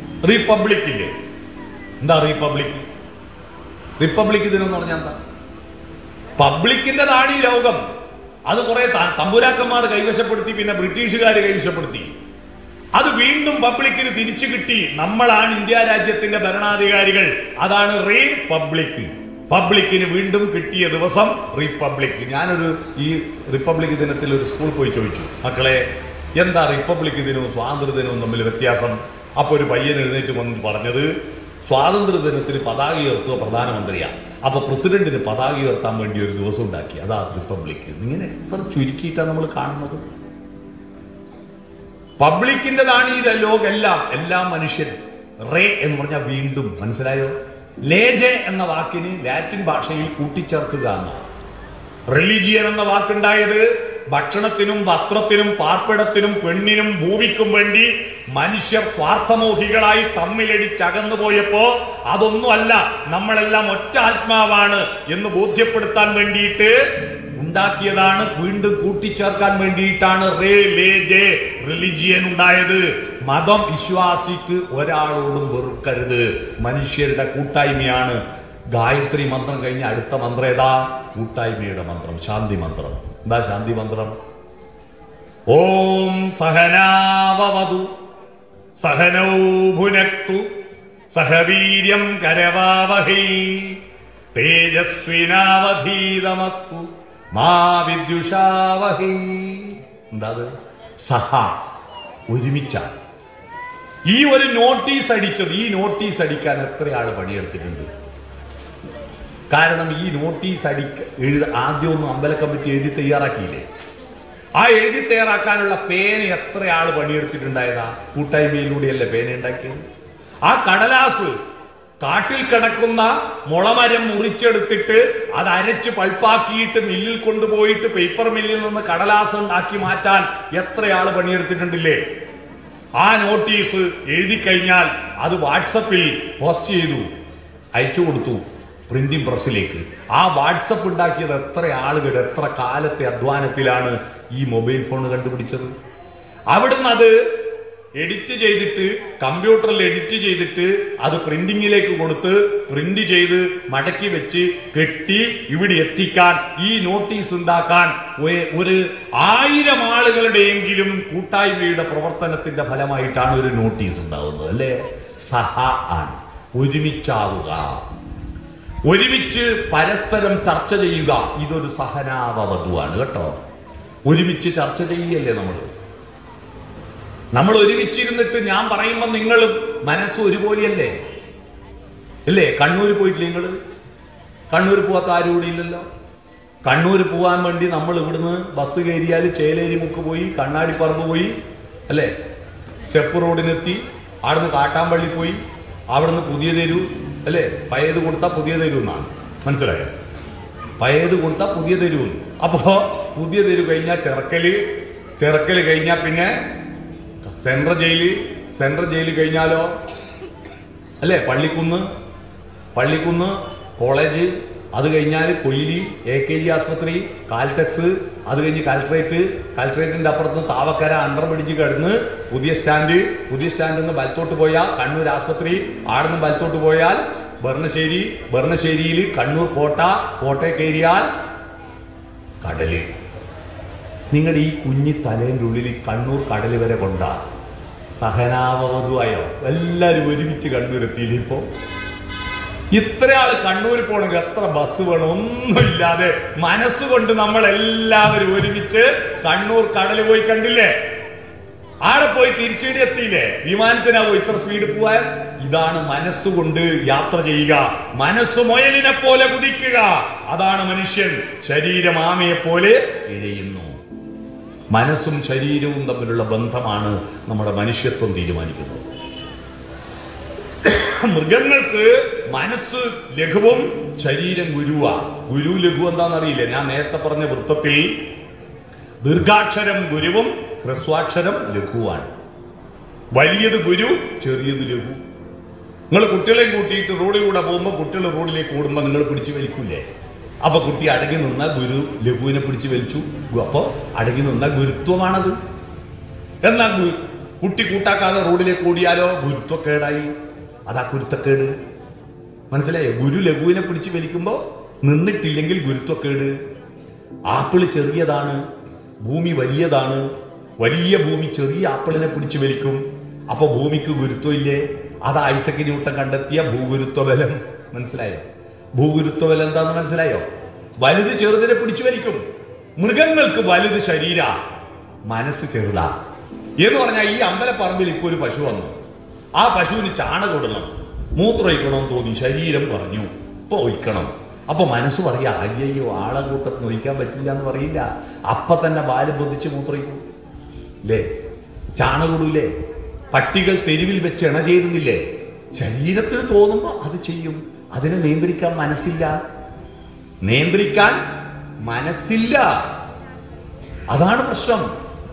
റിപ്പബ്ലിക് ഇല്ലേ എന്താ റിപ്പബ്ലിക് റിപ്പബ്ലിക് ദിനം എന്ന് പറഞ്ഞാൽ എന്താ പബ്ലിക്കിന്റെതാണ് ഈ ലോകം അത് കുറെ ത- തമ്പുരാക്കന്മാർ കൈവശപ്പെടുത്തി പിന്നെ ബ്രിട്ടീഷുകാർ കൈവശപ്പെടുത്തി അത് വീണ്ടും പബ്ലിക്കിന് തിരിച്ചു കിട്ടി നമ്മളാണ് ഇന്ത്യ രാജ്യത്തിന്റെ ഭരണാധികാരികൾ അതാണ് റീപബ്ലിക് പബ്ലിക്കിന് വീണ്ടും കിട്ടിയ ദിവസം റിപ്പബ്ലിക് ഞാനൊരു ഈ റിപ്പബ്ലിക് ദിനത്തിൽ ഒരു സ്കൂൾ പോയി ചോദിച്ചു മക്കളെ എന്താ റിപ്പബ്ലിക് ദിനവും സ്വാതന്ത്ര്യ ദിനവും തമ്മിൽ വ്യത്യാസം അപ്പൊ ഒരു പയ്യൻ എഴുന്നേറ്റ് വന്ന് പറഞ്ഞത് സ്വാതന്ത്ര്യ ദിനത്തിന് പതാക ഉയർത്തുക പ്രധാനമന്ത്രിയാണ് അപ്പൊ പ്രസിഡന്റിന് പതാക ഉയർത്താൻ വേണ്ടി ഒരു ദിവസം ഉണ്ടാക്കി അതാ റിപ്പബ്ലിക് ഇങ്ങനെ എത്ര ചുരുക്കിയിട്ടാണ് നമ്മൾ കാണുന്നത് പബ്ലിക്കിൻ്റെതാണ് ഈ ലോകം എല്ലാം എല്ലാം മനുഷ്യൻ റേ എന്ന് പറഞ്ഞാൽ വീണ്ടും മനസ്സിലായോ ലേജെ എന്ന വാക്കിന് ലാറ്റിൻ ഭാഷയിൽ കൂട്ടിച്ചേർക്കുക എന്നാണ് റിലീജിയൻ എന്ന വാക്കുണ്ടായത് ഭക്ഷണത്തിനും വസ്ത്രത്തിനും പാർപ്പിടത്തിനും പെണ്ണിനും ഭൂമിക്കും വേണ്ടി മനുഷ്യർ സ്വാർത്ഥമോഹികളായി തമ്മിലടിച്ചകന്നു പോയപ്പോ അതൊന്നുമല്ല നമ്മളെല്ലാം ഒറ്റ ആത്മാവാണ് എന്ന് ബോധ്യപ്പെടുത്താൻ വേണ്ടിയിട്ട് ഉണ്ടാക്കിയതാണ് വീണ്ടും കൂട്ടിച്ചേർക്കാൻ വേണ്ടിയിട്ടാണ് റേ ലേ ജെ റിലിജിയൻ ഉണ്ടായത് മതം വിശ്വാസിക്ക് ഒരാളോടും വെറുക്കരുത് മനുഷ്യരുടെ കൂട്ടായ്മയാണ് ഗായത്രി മന്ത്രം കഴിഞ്ഞ അടുത്ത മന്ത്രം ഏതാ കൂട്ടായ്മയുടെ മന്ത്രം ശാന്തി മന്ത്രം എന്താ ശാന്തി മന്ത്രം ഓം സഹനാവതു സഹനൗ ഭുനക്തു സഹവീര്യം കരവാവഹൈ തേജസ്വിനാവധീതമസ്തു മാ വിദ്യുഷാവഹൈ എന്താ അത്? സഹ ഒരുമിച്ച ഈ ഒരു നോട്ടീസ് അടിച്ചത് ഈ നോട്ടീസ് അടിക്കാൻ എത്ര ആള് പണിയെടുത്തിട്ടുണ്ട് കാരണം ഈ നോട്ടീസ് അടിക്ക എഴുത ആദ്യമൊന്നും അമ്പല കമ്മിറ്റി എഴുതി തയ്യാറാക്കിയില്ലേ ആ എഴുതി തയ്യാറാക്കാനുള്ള പേന എത്ര ആള് പണിയെടുത്തിട്ടുണ്ടായതാ കൂട്ടായ്മയിലൂടെയല്ലേ പേന ഉണ്ടാക്കിയത് ആ കടലാസ് കാട്ടിൽ കിടക്കുന്ന മുളമരം മുറിച്ചെടുത്തിട്ട് അത് അരച്ച് പൾപ്പാക്കിയിട്ട് മില്ലിൽ കൊണ്ടുപോയിട്ട് പേപ്പർ മില്ലിൽ നിന്ന് കടലാസ് ഉണ്ടാക്കി മാറ്റാൻ എത്ര ആള് പണിയെടുത്തിട്ടുണ്ടില്ലേ ആ നോട്ടീസ് എഴുതി കഴിഞ്ഞാൽ അത് വാട്സപ്പിൽ പോസ്റ്റ് ചെയ്തു അയച്ചു കൊടുത്തു പ്രിന്റിംഗ് പ്രസ്സിലേക്ക് ആ വാട്സപ്പ് ഉണ്ടാക്കിയത് എത്ര ആളുകൾ എത്ര കാലത്തെ അധ്വാനത്തിലാണ് ഈ മൊബൈൽ ഫോൺ കണ്ടുപിടിച്ചത് അവിടുന്ന് അത് എഡിറ്റ് ചെയ്തിട്ട് കമ്പ്യൂട്ടറിൽ എഡിറ്റ് ചെയ്തിട്ട് അത് പ്രിന്റിങ്ങിലേക്ക് കൊടുത്ത് പ്രിന്റ് ചെയ്ത് മടക്കി വെച്ച് കെട്ടി ഇവിടെ എത്തിക്കാൻ ഈ നോട്ടീസ് ഉണ്ടാക്കാൻ ഒ- ഒരു ആയിരം ആളുകളുടെയെങ്കിലും കൂട്ടായ്മയുടെ പ്രവർത്തനത്തിന്റെ ഫലമായിട്ടാണ് ഒരു നോട്ടീസ് ഉണ്ടാവുന്നത് അല്ലേ സഹ ആണ് ഒരുമിച്ചാവുക ഒരുമിച്ച് പരസ്പരം ചർച്ച ചെയ്യുക ഇതൊരു സഹനാവവധുവാണ് കേട്ടോ ഒരുമിച്ച് ചർച്ച ചെയ്യല്ലേ നമ്മൾ നമ്മൾ ഒരുമിച്ചിരുന്നിട്ട് ഞാൻ പറയുമ്പോൾ നിങ്ങൾ മനസ്സ് ഒരുപോലെയല്ലേ അല്ലേ കണ്ണൂർ പോയിട്ടില്ലേ നിങ്ങൾ കണ്ണൂർ പോവാത്ത ആരും ഇവിടെ ഇല്ലല്ലോ കണ്ണൂർ പോകാൻ വേണ്ടി നമ്മൾ ഇവിടുന്ന് ബസ് കയറിയാൽ ചേലേരി മുക്ക് പോയി കണ്ണാടിപ്പറമ്പ് പോയി അല്ലേ സ്റ്റെപ്പ് റോഡിനെത്തി അവിടുന്ന് കാട്ടാമ്പള്ളി പോയി അവിടുന്ന് പുതിയ തെരു അല്ലേ പഴയത് കൊടുത്താൽ പുതിയ തെരു എന്നാണ് മനസ്സിലായോ പഴയത് കൊടുത്താൽ പുതിയ തെരു അപ്പോ പുതിയ തെരു കഴിഞ്ഞാൽ ചെറുക്കല് ചെറുക്കല് കഴിഞ്ഞാൽ പിന്നെ സെൻട്രൽ ജയില് സെൻട്രൽ ജയില് കഴിഞ്ഞാലോ അല്ലേ പള്ളിക്കുന്ന് പള്ളിക്കുന്ന് കോളേജ് അത് കഴിഞ്ഞാൽ കൊയിലി എ കെ ജി ആസ്പത്രി കാൽടെക്സ് അത് കഴിഞ്ഞ് കാൽട്രേറ്റ് കാൽട്രേറ്റിന്റെ അപ്പുറത്ത് താവക്കര അണ്ടർ പിടിച്ച് കിടന്ന് പുതിയ സ്റ്റാൻഡ് പുതിയ സ്റ്റാൻഡിൽ നിന്ന് ബലത്തോട്ട് പോയാൽ കണ്ണൂർ ആസ്പത്രി ആടുന്ന് ബലത്തോട്ട് പോയാൽ ഭരണശ്ശേരി ഭരണശ്ശേരിയിൽ കണ്ണൂർ കോട്ട കോട്ടയെ കയറിയാൽ കടല് നിങ്ങളുടെ ഈ കുഞ്ഞി തലേൻ്റെ ഉള്ളിൽ കണ്ണൂർ കടൽ വരെ കൊണ്ടാ സഹനാവധുവായോ എല്ലാവരും ഒരുമിച്ച് കണ്ണൂരെത്തിയില്ല ഇപ്പോ ഇത്ര ആള് കണ്ണൂർ പോണെങ്കിൽ എത്ര ബസ് വേണം ഒന്നുമില്ലാതെ മനസ്സുകൊണ്ട് നമ്മൾ എല്ലാവരും ഒരുമിച്ച് കണ്ണൂർ കടൽ പോയി കണ്ടില്ലേ ആടെ പോയി തിരിച്ചുകൂടി എത്തിയില്ലേ വിമാനത്തിനാ പോയി ഇത്ര സ്പീഡ് പോവാൻ ഇതാണ് മനസ്സുകൊണ്ട് യാത്ര ചെയ്യുക മനസ്സ് മുയലിനെ പോലെ കുതിക്കുക അതാണ് മനുഷ്യൻ ശരീരം ആമയെ പോലെ ഇഴയുന്നു മനസ്സും ശരീരവും തമ്മിലുള്ള ബന്ധമാണ് നമ്മുടെ മനുഷ്യത്വം തീരുമാനിക്കുന്നത് മൃഗങ്ങൾക്ക് മനസ്സ് ലഘുവും ശരീരം ഗുരുവാ ഗുരു ലഘു എന്താണെന്നറിയില്ല ഞാൻ നേരത്തെ പറഞ്ഞ വൃത്തത്തിൽ ദീർഘാക്ഷരം ഗുരുവും ഹ്രസ്വാക്ഷരം ലഘുവാണ് വലിയത് ഗുരു ചെറിയത് ലഘു നിങ്ങൾ കുട്ടികളെയും കൂട്ടിയിട്ട് റോഡിൽ കൂടെ പോകുമ്പോൾ കുട്ടികൾ റോഡിലേക്ക് ഓടുമ്പോൾ നിങ്ങൾ പിടിച്ചു വലിക്കൂലേ അപ്പൊ കുട്ടി അടങ്ങി നിന്ന ഗുരു ലഘുവിനെ പിടിച്ചു വലിച്ചു അപ്പോ അടങ്ങി നിന്ന ഗുരുത്വമാണത് എന്നാ ഗു- കുട്ടി കൂട്ടാക്കാതെ റോഡിലേക്ക് ഓടിയാലോ ഗുരുത്വക്കേടായി അതാ കുരുത്തക്കേട് മനസ്സിലായോ ഗുരു ലഘുവിനെ പിടിച്ച് വലിക്കുമ്പോ നിന്നിട്ടില്ലെങ്കിൽ ഗുരുത്വക്കേട് ആപ്പിള് ചെറിയതാണ് ഭൂമി വലിയതാണ് വലിയ ഭൂമി ചെറിയ ആപ്പിളിനെ പിടിച്ചു വലിക്കും അപ്പൊ ഭൂമിക്ക് ഗുരുത്വം ഇല്ലേ അത് ഐസക് ന്യൂട്ടൻ കണ്ടെത്തിയ ഭൂഗുരുത്വ ബലം മനസ്സിലായോ ഭൂഗുരുത്വ ബലം എന്താന്ന് മനസ്സിലായോ വലുത് ചെറുതിനെ പിടിച്ചു വലിക്കും മൃഗങ്ങൾക്ക് വലുത് ശരീര മനസ്സ് ചെറുതാ എന്ന് പറഞ്ഞാൽ ഈ അമ്പലപ്പറമ്പിൽ ഇപ്പൊ ഒരു പശു വന്നു ആ പശുവിന് ചാണകം ഇടണം മൂത്രമൊഴിക്കണമെന്ന് തോന്നി ശരീരം പറഞ്ഞു ഇപ്പൊ ഒഴിക്കണം അപ്പൊ മനസ്സ് പറയാ അയ്യോ ആളെ കൂട്ടത്തിന് ഒഴിക്കാൻ പറ്റില്ല എന്ന് പറയില്ല അപ്പൊ തന്നെ ബാല് പൊതിച്ച് മൂത്രയിക്കും ഇല്ലേ ചാണകൂടൂലേ പട്ടികൾ തെരുവിൽ വെച്ച് ഇണ ചേരുന്നില്ലേ ശരീരത്തിന് തോന്നുമ്പോ അത് ചെയ്യും അതിനെ നിയന്ത്രിക്കാൻ മനസ്സില്ല നിയന്ത്രിക്കാൻ മനസ്സില്ല അതാണ് പ്രശ്നം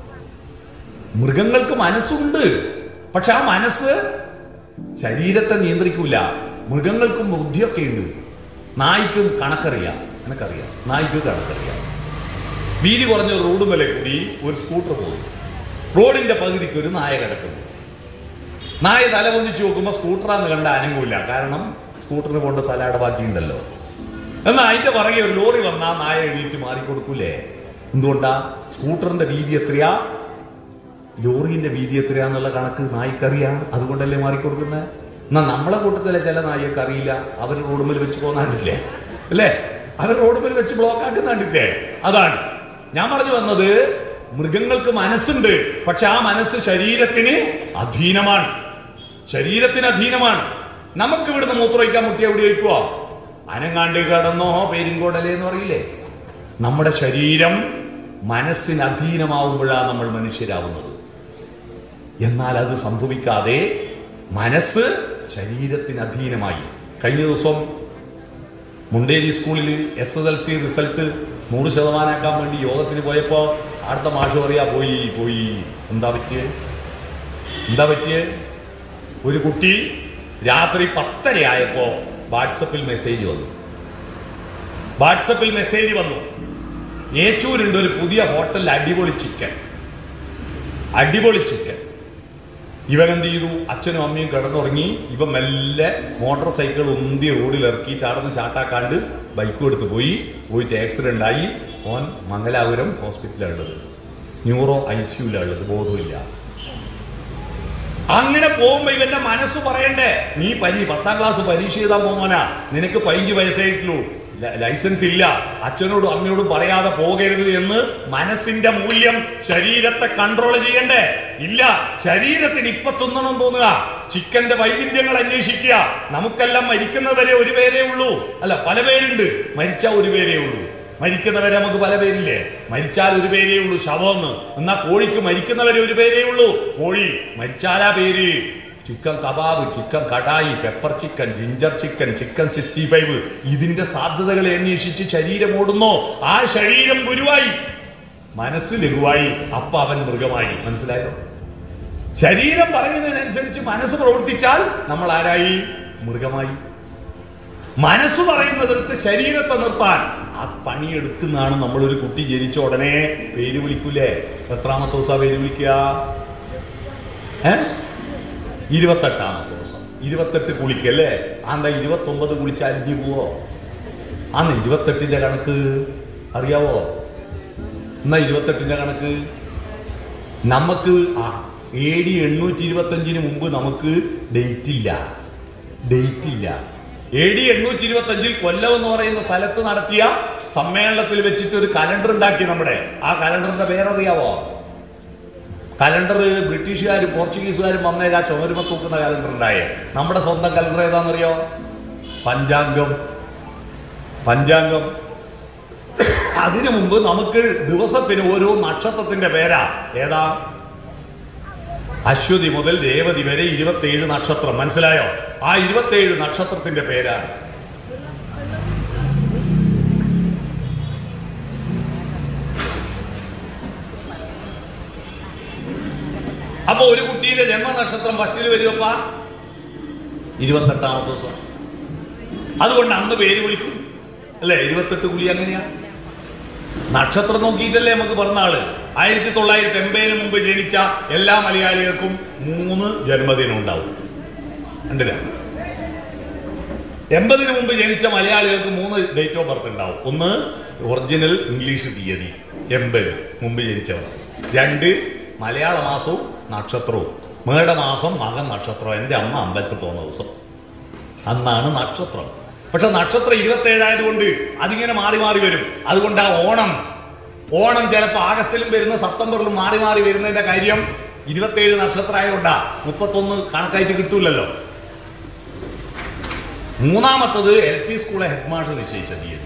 മൃഗങ്ങൾക്ക് മനസ്സുണ്ട് പക്ഷെ ആ മനസ്സ് ശരീരത്തെ നിയന്ത്രിക്കൂല മൃഗങ്ങൾക്കും ബുദ്ധിയൊക്കെ ഉണ്ട് നായ്ക്കും കണക്കറിയാം എനക്കറിയാം നായ്ക്ക് കണക്കറിയാം വീതി കുറഞ്ഞ ഒരു റോഡ് മേലെ കൂടി ഒരു സ്കൂട്ടർ പോയി റോഡിന്റെ പകുതിക്ക് ഒരു നായ കിടക്കുന്നു നായ തല പൊന്നിച്ച് നോക്കുമ്പോൾ സ്കൂട്ടറാന്ന് കണ്ട അനങ്ങൂല കാരണം സ്കൂട്ടറിന് കൊണ്ട് സ്ഥലം ബാക്കിയുണ്ടല്ലോ എന്നാൽ അതിന്റെ പുറകെ ഒരു ലോറി വന്നാ നായ എണീറ്റ് മാറിക്കൊടുക്കൂലേ എന്തുകൊണ്ടാ സ്കൂട്ടറിന്റെ വീതി എത്രയാ ലോറിന്റെ വീതി എത്രയാന്നുള്ള കണക്ക് നായ്ക്കറിയാം അതുകൊണ്ടല്ലേ മാറിക്കൊടുക്കുന്നത് എന്നാ നമ്മളെ കൂട്ടത്തിലെ ചില നായക്ക് അറിയില്ല അവർ റോഡുമ്പിൽ വെച്ച് പോന്നാണ്ടില്ലേ അല്ലേ അവർ റോഡുമ്പിൽ വെച്ച് ബ്ലോക്ക് ആക്കുന്നാണ്ടില്ലേ അതാണ് ഞാൻ പറഞ്ഞു വന്നത് മൃഗങ്ങൾക്ക് മനസ്സുണ്ട് പക്ഷെ ആ മനസ്സ് ശരീരത്തിന് അധീനമാണ് ശരീരത്തിന് അധീനമാണ് നമുക്ക് ഇവിടുന്ന് മൂത്രമൊഴിക്കാൻ മുട്ടി എവിടെ വയ്ക്കുവോ അനങ്ങാണ്ട് കടന്നോ പേരിങ്കോടലേ എന്ന് പറയില്ലേ നമ്മുടെ ശരീരം മനസ്സിന് അധീനമാവുമ്പോഴാണ് നമ്മൾ മനുഷ്യരാവുന്നത് എന്നാൽ അത് സംഭവിക്കാതെ മനസ്സ് ശരീരത്തിന് അധീനമായി കഴിഞ്ഞ ദിവസം മുണ്ടേരി സ്കൂളിൽ S S L C result നൂറ് ശതമാനാക്കാൻ വേണ്ടി യോഗത്തിന് പോയപ്പോൾ അടുത്ത മാഷ് പറയാ പോയി പോയി എന്താ പറ്റിയേ എന്താ പറ്റിയേ ഒരു കുട്ടി രാത്രി പത്തരയായപ്പോ വാട്സപ്പിൽ മെസ്സേജ് വന്നു വാട്സപ്പിൽ മെസ്സേജ് വന്നു ഏച്ചൂരുണ്ട് ഒരു പുതിയ ഹോട്ടലിൽ അടിപൊളി ചിക്കൻ അടിപൊളി ചിക്കൻ ഇവൻ എന്ത് ചെയ്തു അച്ഛനും അമ്മയും കിടന്നുറങ്ങി ഇവൻ മെല്ലെ മോട്ടോർ സൈക്കിൾ ഉന്തി റോഡിൽ ഇറക്കിയിട്ട് അവിടെ ഷാട്ടാക്കാണ്ട് ബൈക്കും എടുത്ത് പോയി പോയിട്ട് ആക്സിഡന്റ് ആയി ഓൻ മംഗലാപുരം ഹോസ്പിറ്റലാണ് ഉള്ളത് ന്യൂറോ ഐ സിയുലാണ് ഉള്ളത് ബോധമില്ല അങ്ങനെ പോകുമ്പോ ഇവന്റെ മനസ്സ് പറയണ്ടേ നീ പരി പത്താം ക്ലാസ് പരീക്ഷ എഴുതാൻ പോകുന്നവനാ നിനക്ക് പതിനഞ്ച് വയസ്സായിട്ടുള്ളൂ ല- ലൈസൻസ് ഇല്ല അച്ഛനോടും അമ്മയോടും പറയാതെ പോകരുത് എന്ന് മനസ്സിന്റെ മൂല്യം ശരീരത്തെ കൺട്രോൾ ചെയ്യണ്ടേ ഇല്ല ശരീരത്തിന് ഇപ്പൊ തിന്നണം തോന്നുക ചിക്കന്റെ വൈവിധ്യങ്ങൾ അന്വേഷിക്കുക നമുക്കെല്ലാം മരിക്കുന്നവരെ ഒരു പേരേ ഉള്ളൂ അല്ല പല പേരുണ്ട് മരിച്ച ഒരു പേരേ ഉള്ളൂ മരിക്കുന്നവരെ നമുക്ക് പല പേരില്ലേ മരിച്ചാൽ ഒരു പേരേ ഉള്ളൂ ശവമെന്ന് എന്നാ കോഴിക്ക് മരിക്കുന്നവരെ ഒരു പേരേ ഉള്ളൂ കോഴി മരിച്ചാലാ പേര് chicken kebab chicken kadai pepper chicken ginger chicken chicken sixty five ഇതിന്റെ സാധ്യതകളെ അന്വേഷിച്ച് ശരീരം ഓടുന്നോ ആ ശരീരം ഗുരുവായി മനസ്സ് ലഘുവായി അപ്പ അവൻ മൃഗമായി മനസ്സിലായോ ശരീരം പറയുന്നതിനനുസരിച്ച് മനസ്സ് പ്രവർത്തിച്ചാൽ നമ്മൾ ആരായി മൃഗമായി മനസ്സ് പറയുന്നതെടുത്ത് ശരീരത്തെ നിർത്താൻ ആ പണിയെടുക്കുന്നതാണ് നമ്മളൊരു കുട്ടി ജനിച്ച ഉടനെ പേര് വിളിക്കൂലേ എത്രാമത്തെ ദിവസം പേര് വിളിക്കുക ഏ ഇരുപത്തെട്ടാമത്തെ ദിവസം ഇരുപത്തെട്ട് കുളിക്കല്ലേ ആന്താ ഇരുപത്തൊമ്പത് കുളിച്ച് അലിഞ്ഞു പോവോ ആന്ന് ഇരുപത്തെട്ടിന്റെ കണക്ക് അറിയാവോ എന്നാ ഇരുപത്തെട്ടിന്റെ കണക്ക് നമുക്ക് ആ എ ഡി എണ്ണൂറ്റി ഇരുപത്തഞ്ചിന് മുമ്പ് നമുക്ക് ഡേറ്റ് ഇല്ല ഡേറ്റ് ഇല്ല എ ഡി എണ്ണൂറ്റി ഇരുപത്തി അഞ്ചിൽ കൊല്ലം എന്ന് പറയുന്ന സ്ഥലത്ത് നടത്തിയ സമ്മേളനത്തിൽ വെച്ചിട്ട് ഒരു കലണ്ടർ ഉണ്ടാക്കി നമ്മുടെ ആ കലണ്ടറിന്റെ പേരറിയാവോ കലണ്ടർ ബ്രിട്ടീഷുകാരും പോർച്ചുഗീസുകാരും വന്നേരാ ചുമരുമ തൂക്കുന്ന കലണ്ടർ ഉണ്ടായേ നമ്മുടെ സ്വന്തം കലണ്ടർ ഏതാണെന്നറിയോ പഞ്ചാംഗം പഞ്ചാംഗം അതിനു മുമ്പ് നമുക്ക് ദിവസത്തിന് ഓരോ നക്ഷത്രത്തിന്റെ പേരാ ഏതാ അശ്വതി മുതൽ രേവതി വരെ ഇരുപത്തിയേഴ് നക്ഷത്രം മനസ്സിലായോ ആ ഇരുപത്തിയേഴ് നക്ഷത്രത്തിന്റെ പേരാണ് അപ്പൊ ഒരു കുട്ടിയുടെ ജന്മനക്ഷത്രം ഫസ്റ്റിൽ വരുവപ്പ ഇരുപത്തെട്ടാമത്തെ ദിവസം അതുകൊണ്ട് അന്ന് പേര് വിളിക്കും അല്ലേ ഇരുപത്തെട്ട് കുളി അങ്ങനെയാ നക്ഷത്രം നോക്കിയിട്ടല്ലേ നമുക്ക് പറഞ്ഞാള് ആയിരത്തി തൊള്ളായിരത്തി എൺപതിന് മുമ്പ് ജനിച്ച എല്ലാ മലയാളികൾക്കും മൂന്ന് ജന്മദിനം ഉണ്ടാവും കണ്ടില്ല എൺപതിന് മുമ്പ് ജനിച്ച മലയാളികൾക്ക് മൂന്ന് ഡേറ്റ് ഓഫ് ബർത്ത് ഉണ്ടാവും ഒന്ന് ഒറിജിനൽ ഇംഗ്ലീഷ് തീയതി എൺപത് മുമ്പ് ജനിച്ചവർ രണ്ട് മലയാള മാസവും നക്ഷത്രവും മേടമാസം മകൻ നക്ഷത്രം എൻ്റെ അമ്മ അമ്പലത്തിൽ പോകുന്ന ദിവസം അന്നാണ് നക്ഷത്രം പക്ഷെ നക്ഷത്രം ഇരുപത്തേഴായതുകൊണ്ട് അതിങ്ങനെ മാറി മാറി വരും അതുകൊണ്ട് ആ ഓണം ഓണം ചിലപ്പോൾ ആഗസ്റ്റിലും വരുന്ന സെപ്റ്റംബറിലും മാറി മാറി വരുന്നതിന്റെ കാര്യം ഇരുപത്തേഴ് നക്ഷത്രമായതുകൊണ്ടാ മുപ്പത്തൊന്ന് കണക്കായിട്ട് കിട്ടൂലല്ലോ മൂന്നാമത്തത് എൽ പി സ്കൂളെ ഹെഡ് മാസ്റ്റർ നിശ്ചയിച്ച തീയതി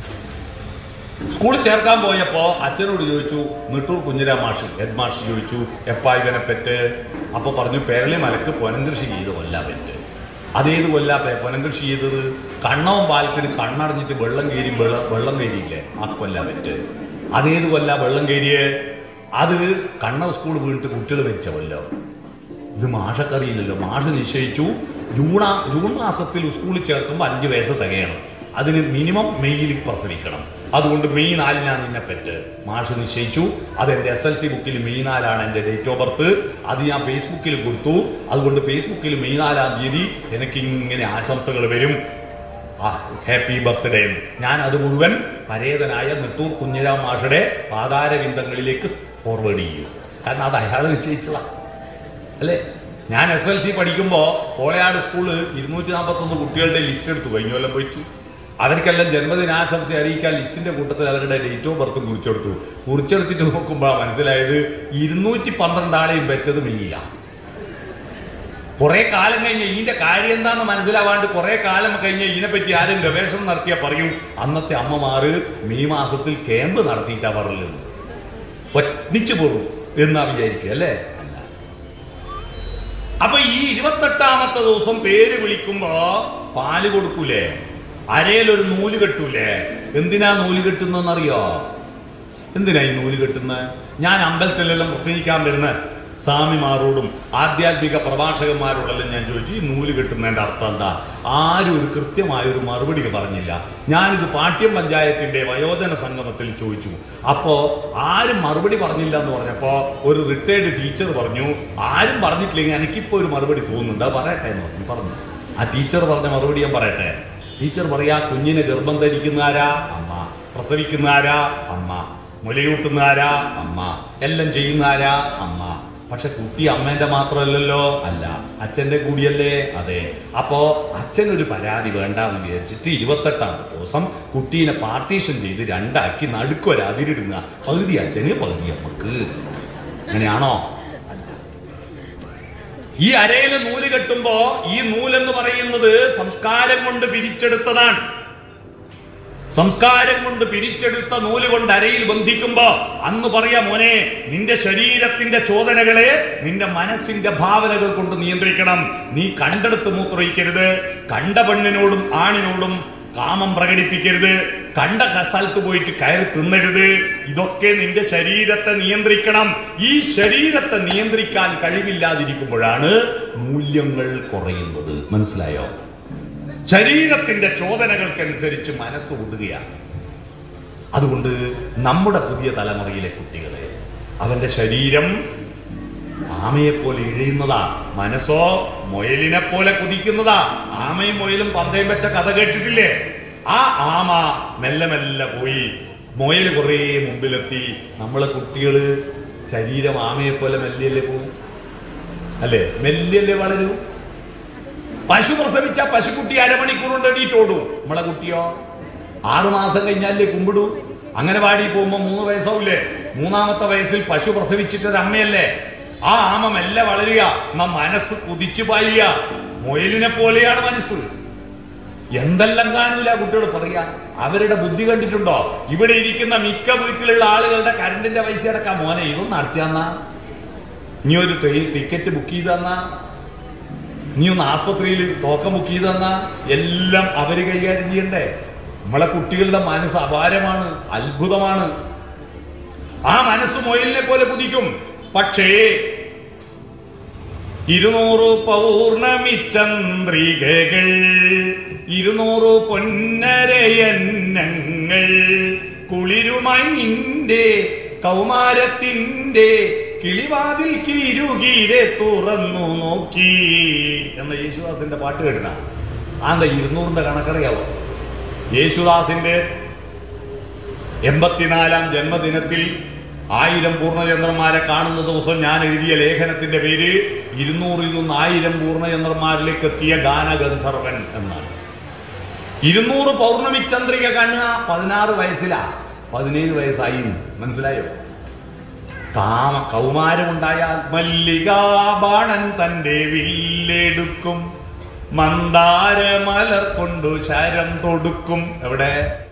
സ്കൂളിൽ ചേർക്കാൻ പോയപ്പോ അച്ഛനോട് ചോദിച്ചു നെട്ടൂർ കുഞ്ഞിരാം മാഷ് ഹെഡ് മാസ്റ്റർ ചോദിച്ചു എപ്പാ ഇവനെ പെറ്റ് അപ്പൊ പറഞ്ഞു പേരളി മലക്ക് പൊനങ്കൃഷി ചെയ്ത് കൊല്ലാ പെറ്റ് അതേത് കൊല്ലാ പെ- പൊനങ്കൃഷി ചെയ്തത് കണ്ണവും പാലത്തിന് കണ്ണടഞ്ഞിട്ട് വെള്ളം കയറി വെള്ളം വെള്ളം കയറിയില്ലേ ആ കൊല്ലാ പെറ്റ് അതേത് കൊല്ലാ വെള്ളം കയറിയേ അത് കണ്ണ സ്കൂൾ വീണിട്ട് കുട്ടികൾ മരിച്ച കൊല്ലോ ഇത് മാഷക്കറിയില്ലല്ലോ മാഷ് നിശ്ചയിച്ചു ജൂൺ ആ- ജൂൺ മാസത്തിൽ സ്കൂളിൽ ചേർക്കുമ്പോൾ അഞ്ച് വയസ്സ് തികയണം അതിന് മിനിമം മെയ്യിൽ പ്രസവിക്കണം അതുകൊണ്ട് മെയ് നാലിനാണ് നിന്നെ പെറ്റ് മാഷ് നിശ്ചയിച്ചു അത് എൻ്റെ എസ് എൽ സി ബുക്കിൽ മെയ് നാലാണ് എൻ്റെ ഡേറ്റ് ഓഫ് ബർത്ത് അത് ഞാൻ ഫേസ്ബുക്കിൽ കൊടുത്തു അതുകൊണ്ട് ഫേസ്ബുക്കിൽ മെയ് നാലാം തീയതി എനിക്ക് ഇങ്ങനെ ആശംസകൾ വരും ആ ഹാപ്പി ബർത്ത്ഡേ എന്ന് ഞാൻ അത് മുഴുവൻ പരേതനായ നെട്ടൂർ കുഞ്ഞിരാം മാഷയുടെ പാതാരവിന്ദങ്ങളിലേക്ക് ഫോർവേഡ് ചെയ്യും കാരണം അത് അയാൾ നിശ്ചയിച്ചതാണ് അല്ലേ ഞാൻ എസ് എൽ സി പഠിക്കുമ്പോൾ കോളയാട് സ്കൂള് ഇരുന്നൂറ്റി നാൽപ്പത്തൊന്ന് കുട്ടികളുടെ ലിസ്റ്റ് എടുത്തു കഴിഞ്ഞ കൊല്ലം പോയിട്ടു അവർക്കെല്ലാം ജന്മദിനാശംസ അറിയിക്കാൻ ലിസ്റ്റിന്റെ കൂട്ടത്തിൽ അവരുടെ ഡേറ്റ് ഓഫ് ബർത്തും കുറിച്ചെടുത്തു കുറിച്ചെടുത്തിട്ട് നോക്കുമ്പോഴാണ് മനസ്സിലായത് ഇരുന്നൂറ്റി പന്ത്രണ്ട് ആളെയും പറ്റത് മെയ്യിലാണ് കുറെ കാലം കഴിഞ്ഞ് ഇതിന്റെ കാര്യം എന്താന്ന് മനസ്സിലാവാണ്ട് കുറെ കാലം കഴിഞ്ഞ് ഇതിനെപ്പറ്റി ആരും ഗവേഷണം നടത്തിയാ പറയും അന്നത്തെ അമ്മമാര് മെയ് മാസത്തിൽ ക്യാമ്പ് നടത്തിയിട്ടാ പറഞ്ഞത് ഒന്നിച്ചു പോകും എന്നാ വിചാരിക്കുക അല്ലേ അല്ല അപ്പൊ ഈ ഇരുപത്തെട്ടാമത്തെ ദിവസം പേര് വിളിക്കുമ്പോ പാല് കൊടുക്കൂലേ അരയിലൊരു നൂല് കെട്ടൂലേ എന്തിനാ നൂല് കെട്ടുന്നറിയോ എന്തിനാ ഈ നൂല് കെട്ടുന്നത് ഞാൻ അമ്പലത്തിലെല്ലാം പ്രസംഗിക്കാൻ വരുന്ന സ്വാമിമാരോടും ആധ്യാത്മിക പ്രഭാഷകന്മാരോടെല്ലാം ഞാൻ ചോദിച്ചു ഈ നൂല് കെട്ടുന്നതിന്റെ അർത്ഥം എന്താ ആരും ഒരു കൃത്യമായ ഒരു മറുപടി പറഞ്ഞില്ല ഞാനിത് പാട്യം പഞ്ചായത്തിന്റെ വയോജന സംഗമത്തിൽ ചോദിച്ചു അപ്പോ ആരും മറുപടി പറഞ്ഞില്ല എന്ന് പറഞ്ഞപ്പോ ഒരു റിട്ടയർഡ് ടീച്ചർ പറഞ്ഞു ആരും പറഞ്ഞിട്ടില്ലെങ്കിൽ എനിക്കിപ്പോ ഒരു മറുപടി തോന്നുന്നുണ്ട് അത് പറയട്ടെ എന്ന് പറഞ്ഞു പറഞ്ഞു ആ ടീച്ചർ പറഞ്ഞ മറുപടി ഞാൻ പറയട്ടെ ടീച്ചർ പറയാ കുഞ്ഞിനെ ഗർഭം ധരിക്കുന്ന ആരാ അമ്മ പ്രസവിക്കുന്ന ആരാ അമ്മ മുലയൂട്ടുന്ന ആരാ അമ്മ എല്ലാം ചെയ്യുന്ന ആരാ അമ്മ പക്ഷെ കുട്ടി അമ്മേന്റെ മാത്രമല്ലല്ലോ അല്ല അച്ഛന്റെ കൂടിയല്ലേ അതെ അപ്പോ അച്ഛനൊരു പരാതി വേണ്ട എന്ന് വിചാരിച്ചിട്ട് ഇരുപത്തെട്ടാം ദിവസം കുട്ടീനെ പാർട്ടീഷൻ ചെയ്ത് രണ്ടാക്കി നടുക്കൊരു അതിരിടുന്ന പകുതി അച്ഛന് പകുതി അമ്മക്ക് അങ്ങനെയാണോ ഈ അരയില് നൂല് കെട്ടുമ്പോ ഈ നൂലെന്ന് പറയുന്നത് സംസ്കാരം കൊണ്ട് പിരിച്ചെടുത്തതാണ് സംസ്കാരം കൊണ്ട് പിരിച്ചെടുത്ത നൂല് കൊണ്ട് അരയിൽ ബന്ധിക്കുമ്പോ അന്ന് പറയാ മോനെ നിന്റെ ശരീരത്തിന്റെ ചോദനകളെ നിന്റെ മനസ്സിന്റെ ഭാവനകൾ കൊണ്ട് നിയന്ത്രിക്കണം നീ കണ്ടെടുത്ത് മൂത്രയിക്കരുത് കണ്ട പെണ്ണിനോടും ആണിനോടും കാമം പ്രകടിപ്പിക്കരുത് കണ്ട ക- സ്ഥലത്ത് പോയിട്ട് കയറി തിന്നരുത് ഇതൊക്കെ നിന്റെ ശരീരത്തെ നിയന്ത്രിക്കണം ഈ ശരീരത്തെ നിയന്ത്രിക്കാൻ കഴിവില്ലാതിരിക്കുമ്പോഴാണ് മൂല്യങ്ങൾ കുറയുന്നത് മനസ്സിലായോ ശരീരത്തിന്റെ ചോദനകൾക്കനുസരിച്ച് മനസ്സ് ഒതുകയാണ് അതുകൊണ്ട് നമ്മുടെ പുതിയ തലമുറയിലെ കുട്ടികളെ അവന്റെ ശരീരം ആമയെ പോലെ ഇഴയുന്നതാ മനസ്സോ മുയലിനെ പോലെ കുതിക്കുന്നതാ ആമയും മുയലും പന്തയം വെച്ച കഥ കേട്ടിട്ടില്ലേ ആ ആമ മെല്ലെ മെല്ലെ പോയി മുയൽ കുറേ മുമ്പിലെത്തി നമ്മളെ കുട്ടികള് ശരീരം ആമയെ പോലെ മെല്ലിയല്ലേ പോകും അല്ലേ മെല്ലിയല്ലേ വളരൂ പശു പ്രസവിച്ച പശുക്കുട്ടി അരമണിക്കൂർ കൊണ്ട് എണീറ്റോടും നമ്മളെ കുട്ടിയോ ആറു മാസം കഴിഞ്ഞാലേ കുമ്പിടൂ അങ്ങനെ വാടി പോകുമ്പോ മൂന്ന് വയസ്സാവൂലേ മൂന്നാമത്തെ വയസ്സിൽ പശു പ്രസവിച്ചിട്ടൊരു അമ്മയല്ലേ ആ ആമ മെല്ലെ വളരുക എന്നാ മനസ്സ് കുതിച്ചു പായുക മുയലിനെ പോലെയാണ് മനസ്സ് എന്തെല്ലാം കാണൂല കുട്ടികൾ പറയാ അവരുടെ ബുദ്ധി കണ്ടിട്ടുണ്ടോ ഇവിടെ ഇരിക്കുന്ന മിക്ക വീട്ടിലുള്ള ആളുകളുടെ കറണ്ടിന്റെ പൈസ അടക്കാം മോനെ ഇതൊന്നും അടച്ചാന്നാ ഇനി ഒരു ട്രെയിൻ ടിക്കറ്റ് ബുക്ക് ചെയ്തന്നാ നീ ഒന്ന് ആസ്പത്രിയിൽ ടോക്കൺ ബുക്ക് ചെയ്ത് തന്നാ എല്ലാം അവര് കൈകാര്യം ചെയ്യണ്ടേ നമ്മളെ കുട്ടികളുടെ മനസ്സ് അപാരമാണ് അത്ഭുതമാണ് ആ മനസ്സ് മൊയിലിനെ പോലെ കുതിക്കും പക്ഷേ ഇരുന്നൂറ് പൗർണമി ചന്ദ്രികകൾ ഇരുന്നൂറ് പൊന്നരയന്നങ്ങൾ കുളിരുമായി നിന്റെ കൗമാരത്തിന്റെ കിളിവാതിൽ കീരുകീരെ തുറന്നു നോക്കി എന്ന യേശുദാസിന്റെ പാട്ട് കേട്ടിന അതെന്താ ഇരുന്നൂറിന്റെ കണക്കറിയാവോ യേശുദാസിന്റെ എൺപത്തിനാലാം ജന്മദിനത്തിൽ ആയിരം പൂർണ്ണചന്ദ്രന്മാരെ കാണുന്ന ദിവസം ഞാൻ എഴുതിയ ലേഖനത്തിന്റെ പേര് ഇരുന്നൂറിൽ നിന്ന് ആയിരം പൂർണ്ണചന്ദ്രന്മാരിലേക്ക് എത്തിയ ഗാനഗന്ധർവൻ എന്നാണ് ഇരുന്നൂറ് പൗർണമി ചന്ദ്രിക കാണുക പതിനാറ് വയസ്സിലാ പതിനേഴ് വയസ്സായി എന്ന്. മനസ്സിലായോ കാമ കൗമാരമുണ്ടായാൽ മല്ലികാബാണൻ തന്റെ വില്ലെടുക്കും മന്ദാരമലർ കൊണ്ടു ശരം തൊടുക്കും എവിടെ